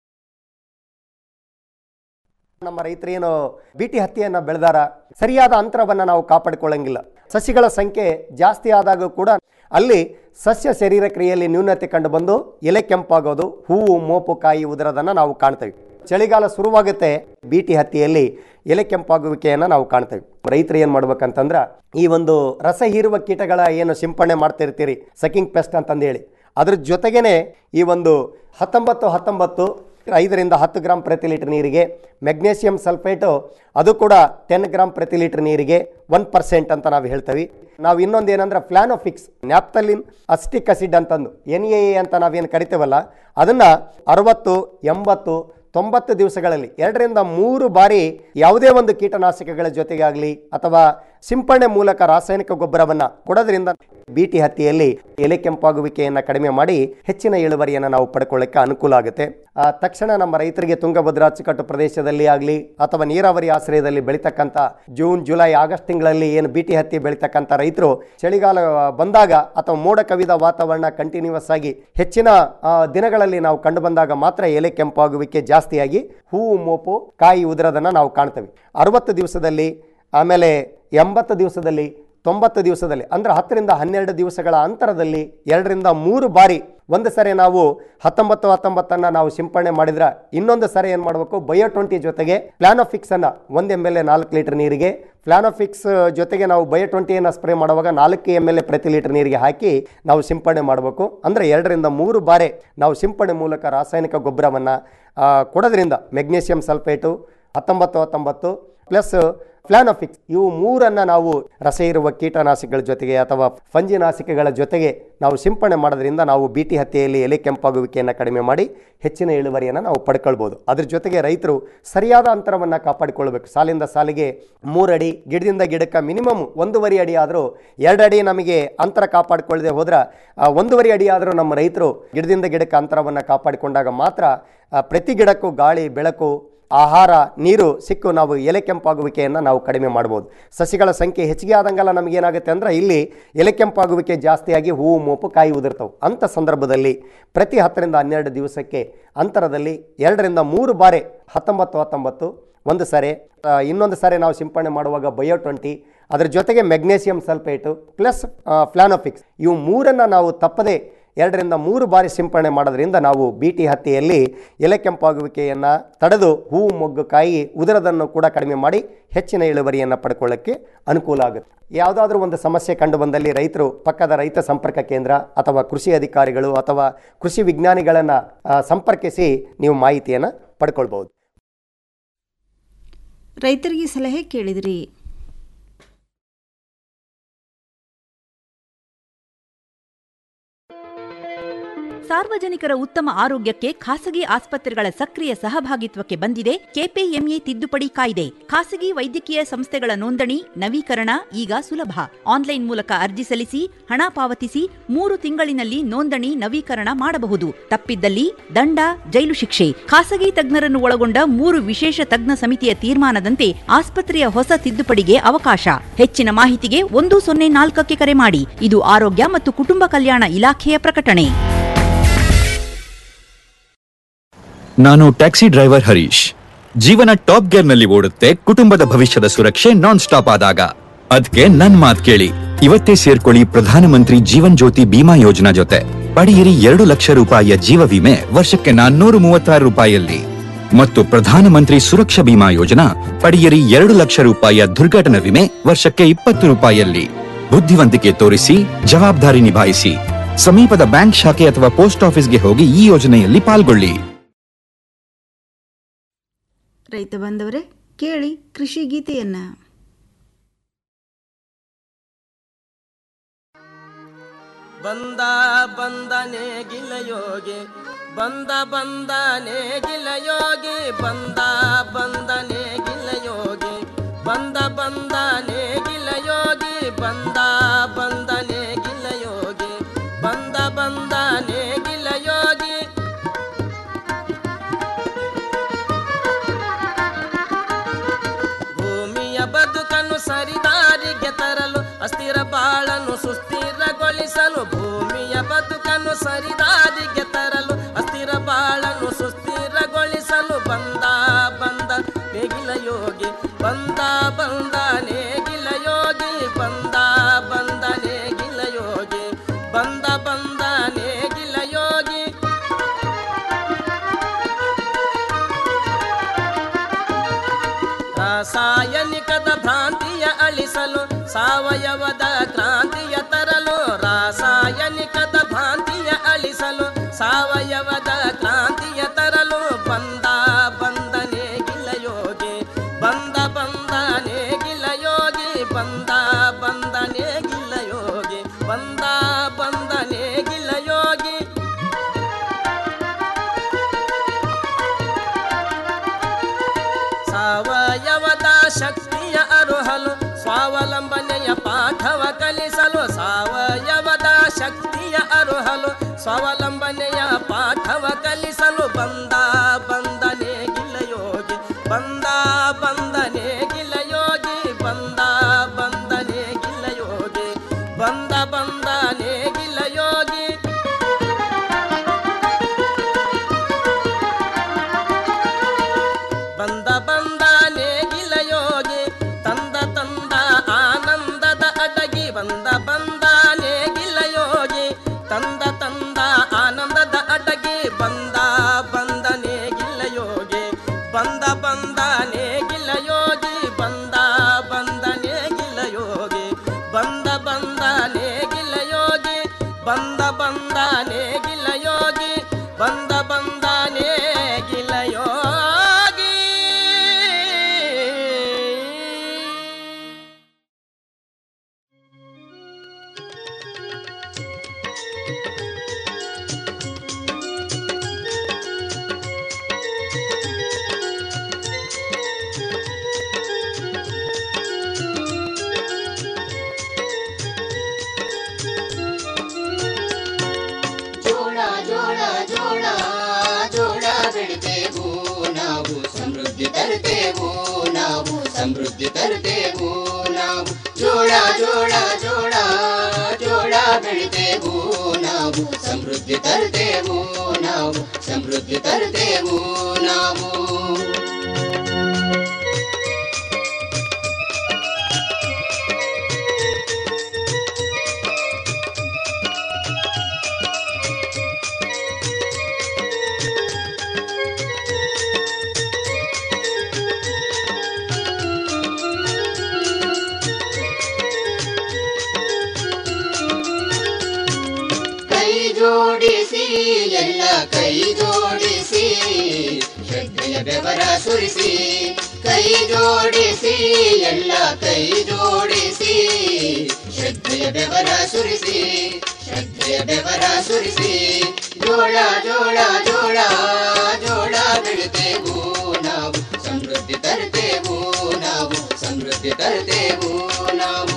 ನಮ್ಮ ರೈತರೇನು ಬಿಟಿ ಹತ್ತಿಯನ್ನು ಬೆಳೆದಾರ ಸರಿಯಾದ ಅಂತರವನ್ನು ನಾವು ಕಾಪಾಡಿಕೊಳ್ಳಂಗಿಲ್ಲ ಸಸಿಗಳ ಸಂಖ್ಯೆ ಜಾಸ್ತಿ ಆದಾಗ ಕೂಡ ಅಲ್ಲಿ ಸಸ್ಯ ಶರೀರ ಕ್ರಿಯೆಯಲ್ಲಿ ನ್ಯೂನತೆ ಕಂಡು ಬಂದು ಎಲೆ ಕೆಂಪಾಗೋದು ಹೂವು ಮೋಪು ಕಾಯಿ ಉದುರೋದನ್ನು ನಾವು ಕಾಣ್ತೇವೆ ಚಳಿಗಾಲ ಶುರುವಾಗುತ್ತೆ ಬಿಟಿ ಹತ್ತಿಯಲ್ಲಿ ಎಲೆ ಕೆಂಪಾಗುವಿಕೆಯನ್ನು ನಾವು ಕಾಣ್ತೇವೆ ರೈತರು ಏನು ಮಾಡ್ಬೇಕಂತಂದ್ರೆ ಈ ಒಂದು ರಸ ಹೀರುವ ಕೀಟಗಳ ಏನು ಸಿಂಪಡಣೆ ಮಾಡ್ತಿರ್ತೀರಿ ಸಕಿಂಗ್ ಪೆಸ್ಟ್ ಅಂತಂದೇಳಿ ಅದ್ರ ಜೊತೆಗೇನೆ ಈ ಒಂದು ಹತ್ತೊಂಬತ್ತು ಹತ್ತೊಂಬತ್ತು ಐದರಿಂದ ಹತ್ತು ಗ್ರಾಮ್ ಪ್ರತಿ ಲೀಟರ್ ನೀರಿಗೆ ಮೆಗ್ನೇಷಿಯಂ ಸಲ್ಫೇಟು ಅದು ಕೂಡ ಟೆನ್ ಗ್ರಾಮ್ ಪ್ರತಿ ಲೀಟರ್ ನೀರಿಗೆ ಒನ್ ಪರ್ಸೆಂಟ್ ಅಂತ ನಾವು ಹೇಳ್ತೀವಿ ನಾವು ಇನ್ನೊಂದು ಏನಂದ್ರೆ ಫ್ಲಾನೋಫಿಕ್ಸ್ ನ್ಯಾಪ್ತಲಿನ್ ಅಸ್ಟಿಕ್ ಅಸಿಡ್ ಅಂತಂದು ಎನ್ ಎ ಅಂತ ನಾವೇನು ಕರಿತೇವಲ್ಲ ಅದನ್ನು ಅರವತ್ತು ಎಂಬತ್ತು ತೊಂಬತ್ತು ದಿವಸಗಳಲ್ಲಿ ಎರಡರಿಂದ ಮೂರು ಬಾರಿ ಯಾವುದೇ ಒಂದು ಕೀಟನಾಶಕಗಳ ಜೊತೆಗಾಗಲಿ ಅಥವಾ ಸಿಂಪಡಣೆ ಮೂಲಕ ರಾಸಾಯನಿಕ ಗೊಬ್ಬರವನ್ನು ಕೊಡೋದ್ರಿಂದ ಬೀಟಿ ಹತ್ತಿಯಲ್ಲಿ ಎಲೆ ಕೆಂಪಾಗುವಿಕೆಯನ್ನು ಕಡಿಮೆ ಮಾಡಿ ಹೆಚ್ಚಿನ ಇಳುವರಿಯನ್ನು ನಾವು ಪಡ್ಕೊಳ್ಳೋಕ್ಕೆ ಅನುಕೂಲ ಆಗುತ್ತೆ ಆ, ತಕ್ಷಣ ನಮ್ಮ ರೈತರಿಗೆ ತುಂಗಭದ್ರಾ ಅಚ್ಚುಕಟ್ಟು ಪ್ರದೇಶದಲ್ಲಿ ಆಗಲಿ ಅಥವಾ ನೀರಾವರಿ ಆಶ್ರಯದಲ್ಲಿ ಬೆಳೀತಕ್ಕಂಥ ಜೂನ್ ಜುಲೈ ಆಗಸ್ಟ್ ತಿಂಗಳಲ್ಲಿ ಏನು ಬೀಟಿ ಹತ್ತಿ ಬೆಳೀತಕ್ಕಂಥ ರೈತರು ಚಳಿಗಾಲ ಬಂದಾಗ ಅಥವಾ ಮೋಡ ಕವಿದ ವಾತಾವರಣ ಕಂಟಿನ್ಯೂಸ್ ಆಗಿ ಹೆಚ್ಚಿನ ಆ, ದಿನಗಳಲ್ಲಿ ನಾವು ಕಂಡು ಬಂದಾಗ ಮಾತ್ರ ಎಲೆ ಕೆಂಪಾಗುವಿಕೆ ಜಾಸ್ತಿಯಾಗಿ ಹೂವು ಮೋಪು ಕಾಯಿ ಉದುರೋದನ್ನು ನಾವು ಕಾಣ್ತೇವೆ ಅರವತ್ತು ದಿವಸದಲ್ಲಿ ಆಮೇಲೆ ಎಂಬತ್ತು ದಿವಸದಲ್ಲಿ ತೊಂಬತ್ತು ದಿವಸದಲ್ಲಿ ಅಂದರೆ ಹತ್ತರಿಂದ ಹನ್ನೆರಡು ದಿವಸಗಳ ಅಂತರದಲ್ಲಿ ಎರಡರಿಂದ ಮೂರು ಬಾರಿ ಒಂದು ಸರಿ ನಾವು ಹತ್ತೊಂಬತ್ತು ಹತ್ತೊಂಬತ್ತನ್ನು ನಾವು ಸಿಂಪಡಣೆ ಮಾಡಿದ್ರೆ ಇನ್ನೊಂದು ಸರಿ ಏನು ಮಾಡಬೇಕು ಬಯೋ ಟ್ವೆಂಟಿ ಜೊತೆಗೆ ಪ್ಲಾನೋಫಿಕ್ಸ್ ಅನ್ನು ಒಂದು ಎಮ್ ಎಲ್ ಎ ನಾಲ್ಕು ಲೀಟರ್ ನೀರಿಗೆ ಪ್ಲಾನೋಫಿಕ್ಸ್ ಜೊತೆಗೆ ನಾವು ಬಯೋ ಟ್ವೆಂಟಿಯನ್ನು ಸ್ಪ್ರೇ ಮಾಡುವಾಗ ನಾಲ್ಕು ಎಮ್ ಎಲ್ ಎ ಪ್ರತಿ ಲೀಟರ್ ನೀರಿಗೆ ಹಾಕಿ ನಾವು ಸಿಂಪಡಣೆ ಮಾಡಬೇಕು ಅಂದರೆ ಎರಡರಿಂದ ಮೂರು ಬಾರಿ ನಾವು ಸಿಂಪಡಣೆ ಮೂಲಕ ರಾಸಾಯನಿಕ ಗೊಬ್ಬರವನ್ನು ಕೊಡೋದ್ರಿಂದ ಮೆಗ್ನೀಷಿಯಂ ಸಲ್ಫೇಟು ಹತ್ತೊಂಬತ್ತು ಹತ್ತೊಂಬತ್ತು ಪ್ಲಸ್ ಫ್ಲಾನೋಫಿಕ್ಸ್ ಇವು ಮೂರನ್ನು ನಾವು ರಸ ಇರುವ ಕೀಟನಾಶಕಗಳ ಜೊತೆಗೆ ಅಥವಾ ಫಂಜಿನಾಶಕಗಳ ಜೊತೆಗೆ ನಾವು ಸಿಂಪಡಣೆ ಮಾಡೋದ್ರಿಂದ ನಾವು ಬೀಟಿ ಹತ್ಯೆಯಲ್ಲಿ ಎಲೆ ಕೆಂಪಾಗುವಿಕೆಯನ್ನು ಕಡಿಮೆ ಮಾಡಿ ಹೆಚ್ಚಿನ ಇಳುವರಿಯನ್ನು ನಾವು ಪಡ್ಕೊಳ್ಬೋದು ಅದ್ರ ಜೊತೆಗೆ ರೈತರು ಸರಿಯಾದ ಅಂತರವನ್ನು ಕಾಪಾಡಿಕೊಳ್ಬೇಕು ಸಾಲಿಂದ ಸಾಲಿಗೆ ಮೂರಡಿ ಗಿಡದಿಂದ ಗಿಡಕ್ಕೆ ಮಿನಿಮಮ್ ಒಂದೂವರೆ ಅಡಿ ಆದರೂ ಎರಡು ಅಡಿ ನಮಗೆ ಅಂತರ ಕಾಪಾಡಿಕೊಳ್ಳದೆ ಹೋದ್ರೆ ಆ, ಒಂದೂವರೆ ಅಡಿ ಆದರೂ ನಮ್ಮ ರೈತರು ಗಿಡದಿಂದ ಗಿಡಕ್ಕೆ ಅಂತರವನ್ನು ಕಾಪಾಡಿಕೊಂಡಾಗ ಮಾತ್ರ ಆ, ಪ್ರತಿ ಗಿಡಕ್ಕೂ ಗಾಳಿ ಬೆಳಕು ಆಹಾರ ನೀರು ಸಿಕ್ಕು ನಾವು ಎಲೆ ಕೆಂಪಾಗುವಿಕೆಯನ್ನು ನಾವು ಕಡಿಮೆ ಮಾಡ್ಬೋದು ಸಸಿಗಳ ಸಂಖ್ಯೆ ಹೆಚ್ಚಿಗೆ ಆದಂಗೆಲ್ಲ ನಮಗೇನಾಗುತ್ತೆ ಅಂದರೆ ಇಲ್ಲಿ ಎಲೆ ಕೆಂಪಾಗುವಿಕೆ ಜಾಸ್ತಿಯಾಗಿ ಹೂವು ಮೋಪು ಕಾಯಿ ಉದುರ್ತವೆ ಅಂಥ ಸಂದರ್ಭದಲ್ಲಿ ಪ್ರತಿ ಹತ್ತರಿಂದ ಹನ್ನೆರಡು ದಿವಸಕ್ಕೆ ಅಂತರದಲ್ಲಿ ಎರಡರಿಂದ ಮೂರು ಬಾರಿ ಹತ್ತೊಂಬತ್ತು ಹತ್ತೊಂಬತ್ತು ಒಂದು ಸರಿ ಆ, ಇನ್ನೊಂದು ಸಾರಿ ನಾವು ಸಿಂಪಡಣೆ ಮಾಡುವಾಗ ಬಯೋ ಟ್ವೆಂಟಿ ಅದರ ಜೊತೆಗೆ ಮೆಗ್ನೇಷಿಯಂ ಸಲ್ಫೇಟು ಪ್ಲಸ್ ಫ್ಲಾನೋಫಿಕ್ಸ್ ಇವು ಮೂರನ್ನು ನಾವು ತಪ್ಪದೇ ಎರಡರಿಂದ ಮೂರು ಬಾರಿ ಸಿಂಪಡಣೆ ಮಾಡೋದ್ರಿಂದ ನಾವು ಬೀಟಿ ಹತ್ತಿಯಲ್ಲಿ ಎಲೆ ಕೆಂಪಾಗುವಿಕೆಯನ್ನು ತಡೆದು ಹೂವು ಮೊಗ್ಗು ಕಾಯಿ ಉದುರದನ್ನು ಕೂಡ ಕಡಿಮೆ ಮಾಡಿ ಹೆಚ್ಚಿನ ಇಳುವರಿಯನ್ನು ಪಡ್ಕೊಳ್ಳೋಕ್ಕೆ ಅನುಕೂಲ ಆಗುತ್ತೆ ಯಾವುದಾದ್ರೂ ಒಂದು ಸಮಸ್ಯೆ ಕಂಡು ಬಂದಲ್ಲಿ ರೈತರು ಪಕ್ಕದ ರೈತ ಸಂಪರ್ಕ ಕೇಂದ್ರ ಅಥವಾ ಕೃಷಿ ಅಧಿಕಾರಿಗಳು ಅಥವಾ ಕೃಷಿ ವಿಜ್ಞಾನಿಗಳನ್ನು ಆ, ಸಂಪರ್ಕಿಸಿ ನೀವು ಮಾಹಿತಿಯನ್ನು ಪಡ್ಕೊಳ್ಬೋದು ರೈತರಿಗೆ ಸಲಹೆ ಕೇಳಿದಿರಿ ಸಾರ್ವಜನಿಕರ ಉತ್ತಮ ಆರೋಗ್ಯಕ್ಕೆ ಖಾಸಗಿ ಆಸ್ಪತ್ರೆಗಳ ಸಕ್ರಿಯ ಸಹಭಾಗಿತ್ವಕ್ಕೆ ಬಂದಿದೆ ಕೆಪಿಎಂಇ ತಿದ್ದುಪಡಿ ಕಾಯ್ದೆ ಖಾಸಗಿ ವೈದ್ಯಕೀಯ ಸಂಸ್ಥೆಗಳ ನೋಂದಣಿ ನವೀಕರಣ ಈಗ ಸುಲಭ ಆನ್ಲೈನ್ ಮೂಲಕ ಅರ್ಜಿ ಸಲ್ಲಿಸಿ ಹಣ ಪಾವತಿಸಿ ಮೂರು ತಿಂಗಳಿನಲ್ಲಿ ನೋಂದಣಿ ನವೀಕರಣ ಮಾಡಬಹುದು ತಪ್ಪಿದ್ದಲ್ಲಿ ದಂಡ ಜೈಲು ಶಿಕ್ಷೆ ಖಾಸಗಿ ತಜ್ಞರನ್ನು ಒಳಗೊಂಡ ಮೂರು ವಿಶೇಷ ತಜ್ಞ ಸಮಿತಿಯ ತೀರ್ಮಾನದಂತೆ ಆಸ್ಪತ್ರೆಯ ಹೊಸ ತಿದ್ದುಪಡಿಗೆ ಅವಕಾಶ ಹೆಚ್ಚಿನ ಮಾಹಿತಿಗೆ ಒಂದು ಸೊನ್ನೆ ನಾಲ್ಕಕ್ಕೆ ಕರೆ ಮಾಡಿ ಇದು ಆರೋಗ್ಯ ಮತ್ತು ಕುಟುಂಬ ಕಲ್ಯಾಣ ಇಲಾಖೆಯ ಪ್ರಕಟಣೆ ನಾನು ಟ್ಯಾಕ್ಸಿ ಡ್ರೈವರ್ ಹರೀಶ್ ಜೀವನ ಟಾಪ್ ಗೇರ್ ನಲ್ಲಿ ಓಡುತ್ತೆ ಕುಟುಂಬದ ಭವಿಷ್ಯದ ಸುರಕ್ಷೆ ನಾನ್ ಸ್ಟಾಪ್ ಆದಾಗ ಅದಕ್ಕೆ ನನ್ ಮಾತ್ ಕೇಳಿ ಇವತ್ತೇ ಸೇರ್ಕೊಳ್ಳಿ ಪ್ರಧಾನಮಂತ್ರಿ ಜೀವನ್ ಜ್ಯೋತಿ ಬಿಮಾ ಯೋಜನಾ ಜೊತೆ ಪಡೆಯಿರಿ ಎರಡು ಲಕ್ಷ ರೂಪಾಯಿಯ ಜೀವ ವಿಮೆ ವರ್ಷಕ್ಕೆ ನಾನ್ನೂರು ಮೂವತ್ತಾರು ರೂಪಾಯಿಯಲ್ಲಿ ಮತ್ತು ಪ್ರಧಾನಮಂತ್ರಿ ಸುರಕ್ಷಾ ಬಿಮಾ ಯೋಜನಾ ಪಡೆಯಿರಿ ಎರಡು ಲಕ್ಷ ರೂಪಾಯಿಯ ದುರ್ಘಟನಾ ವಿಮೆ ವರ್ಷಕ್ಕೆ ಇಪ್ಪತ್ತು ರೂಪಾಯಿಯಲ್ಲಿ ಬುದ್ಧಿವಂತಿಕೆ ತೋರಿಸಿ ಜವಾಬ್ದಾರಿ ನಿಭಾಯಿಸಿ ಸಮೀಪದ ಬ್ಯಾಂಕ್ ಶಾಖೆ ಅಥವಾ ಪೋಸ್ಟ್ ಆಫೀಸ್ಗೆ ಹೋಗಿ ಈ ಯೋಜನೆಯಲ್ಲಿ ಪಾಲ್ಗೊಳ್ಳಿ ರೈತ ಬಾಂಧವರೇ ಕೇಳಿ ಕೃಷಿ ಗೀತೆಯನ್ನ ಬಂದ ಬಂದನೆ ಗಿಲಯೋಗಿ ಬಂದ ಬಂದನೆ ಗಿಲಯೋಗಿ ಬಂದ ಬಂದನೆ ಗಿಲಯೋಗಿ ಬಂದ ಬಂದನೆ ಗಿಲಯೋಗಿ ಬಂದ ಬಂದನೆ ಗಿಲಯೋಗಿ ಬಂದ ಬಂದನೆ ಗಿಲಯೋಗಿ ಭೂಮಿಯ ಬದುಕನ್ನು ಸರಿದಾರಿಗೆ ತರಲು ಅಸ್ಥಿರ ಬಾಳನ್ನು ಸುಸ್ಥಿರಗೊಳಿಸಲು ಭೂಮಿಯ ಬದುಕನ್ನು ಸರಿದಾರಿಗೆ ತರಲು ಅಸ್ಥಿರ ಬಾಳನ್ನು ಸುಸ್ಥಿರಗೊಳಿಸಲು ಬಂದ ಬಂದ ನೆಗಿ ಯೋಗಿ ಬಂದ ಬಂದನೆ ಗಿಲ ಯೋಗಿ ಬಂದ ಬಂದನೆ ಗಿಲ ಯೋಗಿ ಬಂದ ಬಂದನೆ ಗಿಲ ಯೋಗಿ ರಾಸಾಯನಿಕದ ಭ್ರಾಂತಿಯ ಅಳಿಸಲು ಸಾವಯವದ ಕ್ರಾಂತಿಯ ತರಲು ರಾಸಾಯನಿಕದ ಭ್ರಾಂತಿಯ ಅಳಿಸಲು ಸಾವಯವದ ಕ್ರಾಂತಿಯ ತರಲು ಬಂದ ಬಂದನೆ ಗಿಲ ಯೋಗಿ ಬಂದ ಬಂದನೆ ಗಿಲ ಯೋಗಿ ಬಂದ ಬಂದನೆ ಗಿಲ ಯೋಗಿ ಬಂದ ಬಂದನೆ ಗಿಲ ಯೋಗಿ ಸಾವಯವದ ಶಕ್ತಿಯ ಅರುಹಲು ಸ್ವಾವಲಂಬನೆಯ ಪಾಠವ ಕಲಿಸಲು ಸಾವಯವದ ಶಕ್ತಿಯ ಅರುಹಲು ಸ್ವಾವಲಂಬನೆಯ ಪಾಠವ ಕಲಿಸಲು ಬಂದ ಬಂದನೆ ಗಿಲ ಯೋಗಿ ಬಂದ ಬಂದನೆ ಗಿಲ ಯೋಗಿ ಬಂದ ಬಂದನೆ ಗಿಲ ಯೋಗಿ ಬಂದ ಬಂದನೆ ಗಿಲ ಯೋಗಿ ಬಂದ ಬಂದ ನೇಗಿಲ ಯೋಗಿ ತಂದ ತಂದ ಆನಂದದ ಅಡಗಿ ಬಂದ ಬಂದ ನೇಗಿಲ ಯೋಗಿ ತಂದ ತಂದ ಆನಂದದ ಅಡಗಿ ಬಂದ ಬಂದ ನೇಗಿಲ ಯೋಗಿ ಬಂದ ಬಂದ ನೇಗಿಲ ಯೋಗಿ ಬಂದ ಬಂದ ನೇಗಿಲ ಯೋಗಿ ಬಂದ ಬಂದ ನೇಗಿಲ ಯೋಗಿ ಬಂದ ಬಂದ ನೇಗಿಲ ಯೋಗಿ ಬಂದ ಬಂದ ನೇಗಿಲ ಯೋಗಿ ಜೋಳ ಜೋಳ ಜೋಳ ಜೋಳ ಬೆಳಿತೇವು ನಾವು ಸಮೃದ್ಧಿ ತರುತ್ತೇವು ನಾವು ಸಮೃದ್ಧಿ ತರುತ್ತೇವು ನಾವು ಜೋಳ ಜೋಳ ಜೋಳ ಜೋಳ ಬೆಳಿತೇವು ನಾವು ಸಮೃದ್ಧಿ ತರುತ್ತೇವು ನಾವು ಸಮೃದ್ಧಿ ತರುತ್ತೇವು ನಾವು ಕೈ ಜೋಡಿಸಿ ಎಲ್ಲ ಕೈ ಜೋಡಿಸಿ ಶ್ರದ್ಧೆಯ ಬೆವರ ಸುರಿಸಿ ಕೈ ಜೋಡಿಸಿ ಎಲ್ಲ ಕೈ ಜೋಡಿಸಿ ಶ್ರದ್ಧೆಯ ಬೆವರ ಸುರಿಸಿ ಶ್ರದ್ಧೆಯ ಬೆವರ ಸುರಿಸಿ ಜೋಳ ಜೋಳ ಜೋಳ ಜೋಳ ಬೆಳಿತೇವು ನಾವು ಸಮೃದ್ಧಿ ತರುತ್ತೇವು ನಾವು ಸಮೃದ್ಧಿ ತರುತ್ತೇವು ನಾವು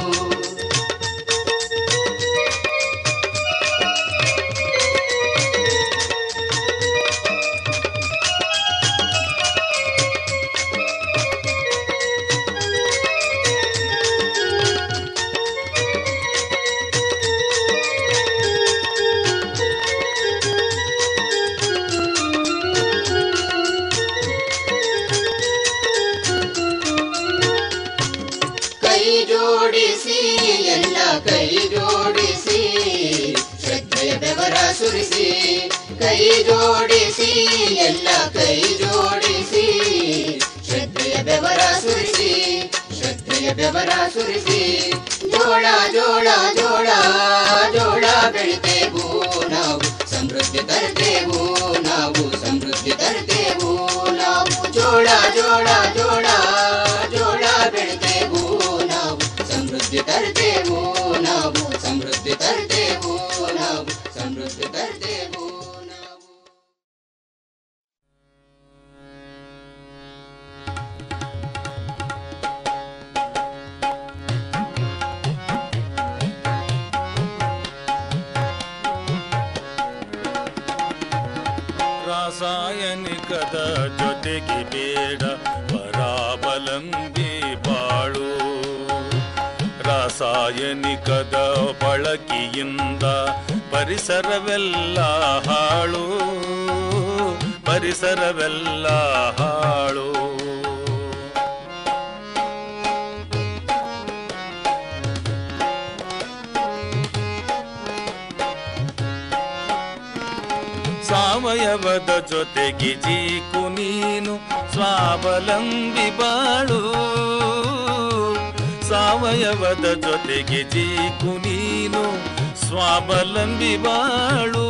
ಕೈ ಜೋಡಿಸಿ ಎಲ್ಲ ಕೈ ಜೋಡಿಸಿ ಶ್ರದ್ಧೆಯ ಬೆವರ ಸುರಿಸಿ ಕೈ ಜೋಡಿಸಿ ಎಲ್ಲ ಕೈ ಜೋಡಿಸಿ ಶ್ರದ್ಧೆಯ ಬೆವರ ಸುರಿಸಿ ಶ್ರದ್ಧೆಯ ಬೆವರ ಸುರಿಸಿ ಜೋಳ ಜೋಳ ಜೋಳ ಜೋಳ ಬೆಳಿತೇವು ನಾವು ಸಮೃದ್ಧಿ ತರ್ತೇವು ನಾವು ಸಮೃದ್ಧಿ ತರ್ತೇವು ನಾವು ಜೋಳ ಜೋಳ ಜೋಳ ಜೋಳ ಬೆಳಿತೇವು ನಾವು ಸಮೃದ್ಧಿ ತರ್ತೇವು ನಾವು ಸಮೃದ್ಧಿ ತರ್ತೇವು ನಾವು ಸಮೃದ್ಧಿ ತರ್ತೇವು ರಾಸಾಯನಿಕದ ಜೊತೆಗೆ ಬೇಡ ಪರಾವಲಂಬಿ ಬಾಳು ರಾಸಾಯನಿಕದ ಬಳಕೆಯಿಂದ ಪರಿಸರವೆಲ್ಲ ಹಾಳು ಪರಿಸರವೆಲ್ಲ ಹಾಳು ಸಾವಯವದ ಜೊತೆಗೆ ಜೀಕು ನೀನು ಸ್ವಾವಲಂಬಿ ಬಾಳು ಸಾವಯವದ ಜೊತೆಗೆ ಜೀಕು ನೀನು ಸ್ವಾವಲಂಬಿ ಬಾಳು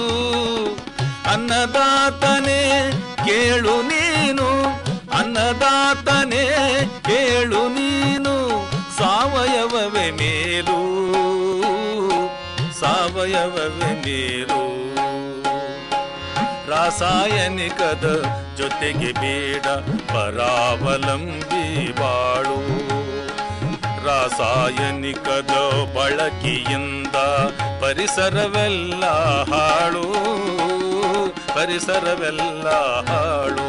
ಅನ್ನದಾತನೇ ಕೇಳು ನೀನು ಅನ್ನದಾತನೇ ಕೇಳು ನೀನು ಸಾವಯವವೇ ಮೇಲು ಸಾವಯವವೇ ಮೇಲು ರಾಸಾಯನಿಕದ ಜೊತೆಗೆ ಬೇಡ ಪರಾವಲಂಬಿ ಬಾಳು ರಾಸಾಯನಿಕದ ಬಳಕೆಯಿಂದ ಪರಿಸರವೆಲ್ಲ ಹಾಳು ಪರಿಸರವೆಲ್ಲ ಹಾಳು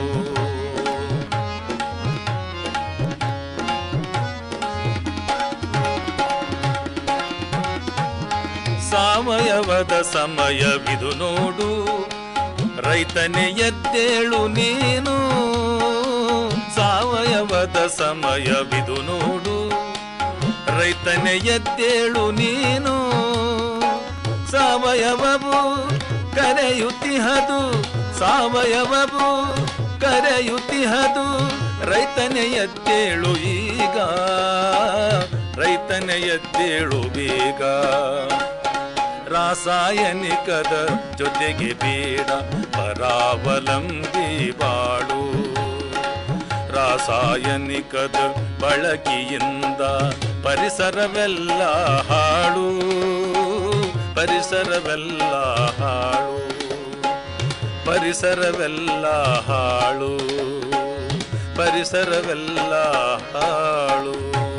ಸಾವಯವದ ಸಮಯವಿದು ನೋಡು ರೈತನೇ ಎದ್ದೇಳು ನೀನು ಸಾವಯವದ ಸಮಯವಿದು ನೋಡು ರೈತನೇ ಎದ್ದೇಳು ನೀನು ಸಾವಯವವು ಕರೆಯುತ್ತಿಹದು ಸಾವಯವವು ಕರೆಯುತ್ತಿಹದು ರೈತನೇ ಎದ್ದೇಳು ಈಗ ರೈತನೇ ಎದ್ದೇಳು ಬೇಗ ರಾಸಾಯನಿಕದ ಜೊತೆಗೆ ಬೇಡ ಪರಾವಲಂಬಿ ಬಾಳು ರಾಸಾಯನಿಕದ ಬಳಕೆಯಿಂದ ಪರಿಸರವೆಲ್ಲ ಹಾಳು ಪರಿಸರವೆಲ್ಲ ಹಾಳು ಪರಿಸರವೆಲ್ಲ ಹಾಳು ಪರಿಸರವೆಲ್ಲ ಹಾಳು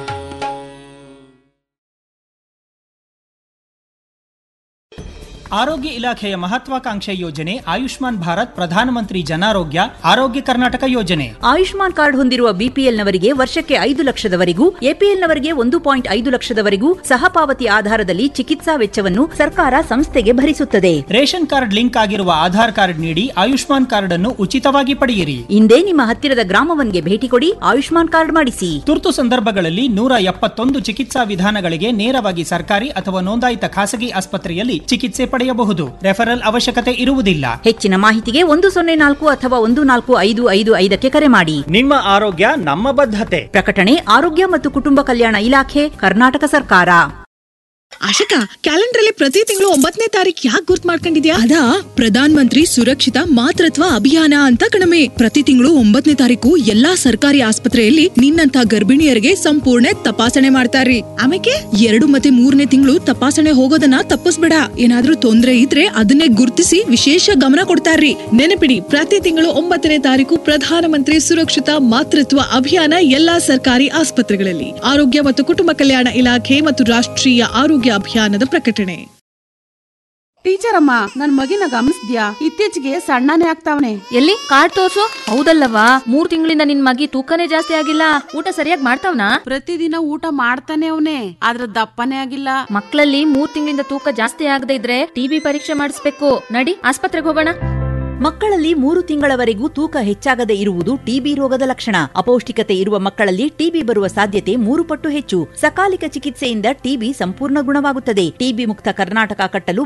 ಆರೋಗ್ಯ ಇಲಾಖೆಯ ಮಹತ್ವಾಕಾಂಕ್ಷೆ ಯೋಜನೆ ಆಯುಷ್ಮಾನ್ ಭಾರತ್ ಪ್ರಧಾನಮಂತ್ರಿ ಜನಾರೋಗ್ಯ ಆರೋಗ್ಯ ಕರ್ನಾಟಕ ಯೋಜನೆ ಆಯುಷ್ಮಾನ್ ಕಾರ್ಡ್ ಹೊಂದಿರುವ ಬಿಪಿಎಲ್ನವರಿಗೆ ವರ್ಷಕ್ಕೆ ಐದು ಲಕ್ಷದವರೆಗೂ ಎಪಿಎಲ್ನವರಿಗೆ ಒಂದು ಪಾಯಿಂಟ್ ಐದು ಲಕ್ಷದವರೆಗೂ ಸಹಪಾವತಿ ಆಧಾರದಲ್ಲಿ ಚಿಕಿತ್ಸಾ ವೆಚ್ಚವನ್ನು ಸರ್ಕಾರ ಸಂಸ್ಥೆಗೆ ಭರಿಸುತ್ತದೆ ರೇಷನ್ ಕಾರ್ಡ್ ಲಿಂಕ್ ಆಗಿರುವ ಆಧಾರ್ ಕಾರ್ಡ್ ನೀಡಿ ಆಯುಷ್ಮಾನ್ ಕಾರ್ಡ್ ಅನ್ನು ಉಚಿತವಾಗಿ ಪಡೆಯಿರಿ ಇಂದೇ ನಿಮ್ಮ ಹತ್ತಿರದ ಗ್ರಾಮವನ್ಗೆ ಭೇಟಿ ಕೊಡಿ ಆಯುಷ್ಮಾನ್ ಕಾರ್ಡ್ ಮಾಡಿಸಿ ತುರ್ತು ಸಂದರ್ಭಗಳಲ್ಲಿ ನೂರ ಎಪ್ಪತ್ತೊಂದು ಚಿಕಿತ್ಸಾ ವಿಧಾನಗಳಿಗೆ ನೇರವಾಗಿ ಸರ್ಕಾರಿ ಅಥವಾ ನೋಂದಾಯಿತ ಖಾಸಗಿ ಆಸ್ಪತ್ರೆಯಲ್ಲಿ ಚಿಕಿತ್ಸೆ ಪಡೆಯಬಹುದು ರೆಫರಲ್ ಅವಶ್ಯಕತೆ ಇರುವುದಿಲ್ಲ ಹೆಚ್ಚಿನ ಮಾಹಿತಿಗೆ ಒಂದು ಸೊನ್ನೆ ನಾಲ್ಕು ಅಥವಾ ಒಂದು ನಾಲ್ಕು ಐದು ಐದು ಐದಕ್ಕೆ ಕರೆ ಮಾಡಿ ನಿಮ್ಮ ಆರೋಗ್ಯ ನಮ್ಮ ಬದ್ಧತೆ ಪ್ರಕಟಣೆ ಆರೋಗ್ಯ ಮತ್ತು ಕುಟುಂಬ ಕಲ್ಯಾಣ ಇಲಾಖೆ ಕರ್ನಾಟಕ ಸರ್ಕಾರ ಆಶಿಕಾ ಕ್ಯಾಲೆಂಡರ್ ಅಲ್ಲಿ ಪ್ರತಿ ತಿಂಗಳು ಒಂಬತ್ತನೇ ತಾರೀಕು ಯಾಕೆ ಗುರ್ತ್ ಮಾಡ್ಕೊಂಡಿದ್ಯಾ ಅದಾ ಪ್ರಧಾನ ಮಂತ್ರಿ ಸುರಕ್ಷಿತ ಮಾತೃತ್ವ ಅಭಿಯಾನ ಅಂತ ಕಣಮೆ ಪ್ರತಿ ತಿಂಗಳು ಒಂಬತ್ತನೇ ತಾರೀಕು ಎಲ್ಲಾ ಸರ್ಕಾರಿ ಆಸ್ಪತ್ರೆಯಲ್ಲಿ ನಿನ್ನಂತ ಗರ್ಭಿಣಿಯರಿಗೆ ಸಂಪೂರ್ಣ ತಪಾಸಣೆ ಮಾಡ್ತಾರ್ರಿ ಆಮೇಲೆ ಎರಡು ಮತ್ತೆ ಮೂರನೇ ತಿಂಗಳು ತಪಾಸಣೆ ಹೋಗೋದನ್ನ ತಪ್ಪಿಸ್ಬೇಡ ಏನಾದ್ರೂ ತೊಂದ್ರೆ ಇದ್ರೆ ಅದನ್ನೇ ಗುರ್ತಿಸಿ ವಿಶೇಷ ಗಮನ ಕೊಡ್ತಾರ್ರಿ ನೆನಪಿಡಿ ಪ್ರತಿ ತಿಂಗಳು ಒಂಬತ್ತನೇ ತಾರೀಕು ಪ್ರಧಾನಮಂತ್ರಿ ಸುರಕ್ಷಿತ ಮಾತೃತ್ವ ಅಭಿಯಾನ ಎಲ್ಲಾ ಸರ್ಕಾರಿ ಆಸ್ಪತ್ರೆಗಳಲ್ಲಿ ಆರೋಗ್ಯ ಮತ್ತು ಕುಟುಂಬ ಕಲ್ಯಾಣ ಇಲಾಖೆ ಮತ್ತು ರಾಷ್ಟ್ರೀಯ ಆರೋಗ್ಯ ಅಭಿಯಾನದ ಪ್ರಕಟಣೆ ಟೀಚರ್ ಅಮ್ಮ ನನ್ ಮಗಿನ ಗಮನಿಸ್ದ್ಯಾ ಇತ್ತೀಚೆಗೆ ಸಣ್ಣನೇ ಆಗ್ತಾವನೆ ಎಲ್ಲಿ ಕಾರ್ಡ್ ತೋರ್ಸು ಹೌದಲ್ಲವಾ ಮೂರ್ ತಿಂಗಳಿಂದ ನಿನ್ ಮಗಿ ತೂಕನೇ ಜಾಸ್ತಿ ಆಗಿಲ್ಲ ಊಟ ಸರಿಯಾಗಿ ಮಾಡ್ತಾವ್ನಾ ಪ್ರತಿದಿನ ಊಟ ಮಾಡ್ತಾನೆ ಅವನೇ ಆದ್ರ ದಪ್ಪನೇ ಆಗಿಲ್ಲ ಮಕ್ಕಳಲ್ಲಿ ಮೂರ್ ತಿಂಗಳಿಂದ ತೂಕ ಜಾಸ್ತಿ ಆಗದೆ ಇದ್ರೆ ಟಿಬಿ ಪರೀಕ್ಷೆ ಮಾಡಿಸ್ಬೇಕು ನಡಿ ಆಸ್ಪತ್ರೆಗೆ ಹೋಗೋಣ ಮಕ್ಕಳಲ್ಲಿ ಮೂರು ತಿಂಗಳವರೆಗೂ ತೂಕ ಹೆಚ್ಚಾಗದೆ ಇರುವುದು ಟಿಬಿ ರೋಗದ ಲಕ್ಷಣ ಅಪೌಷ್ಟಿಕತೆ ಇರುವ ಮಕ್ಕಳಲ್ಲಿ ಟಿಬಿ ಬರುವ ಸಾಧ್ಯತೆ ಮೂರು ಪಟ್ಟು ಹೆಚ್ಚು ಸಕಾಲಿಕ ಚಿಕಿತ್ಸೆಯಿಂದ ಟಿಬಿ ಸಂಪೂರ್ಣ ಗುಣವಾಗುತ್ತದೆ ಟಿಬಿ ಮುಕ್ತ ಕರ್ನಾಟಕ ಕಟ್ಟಲು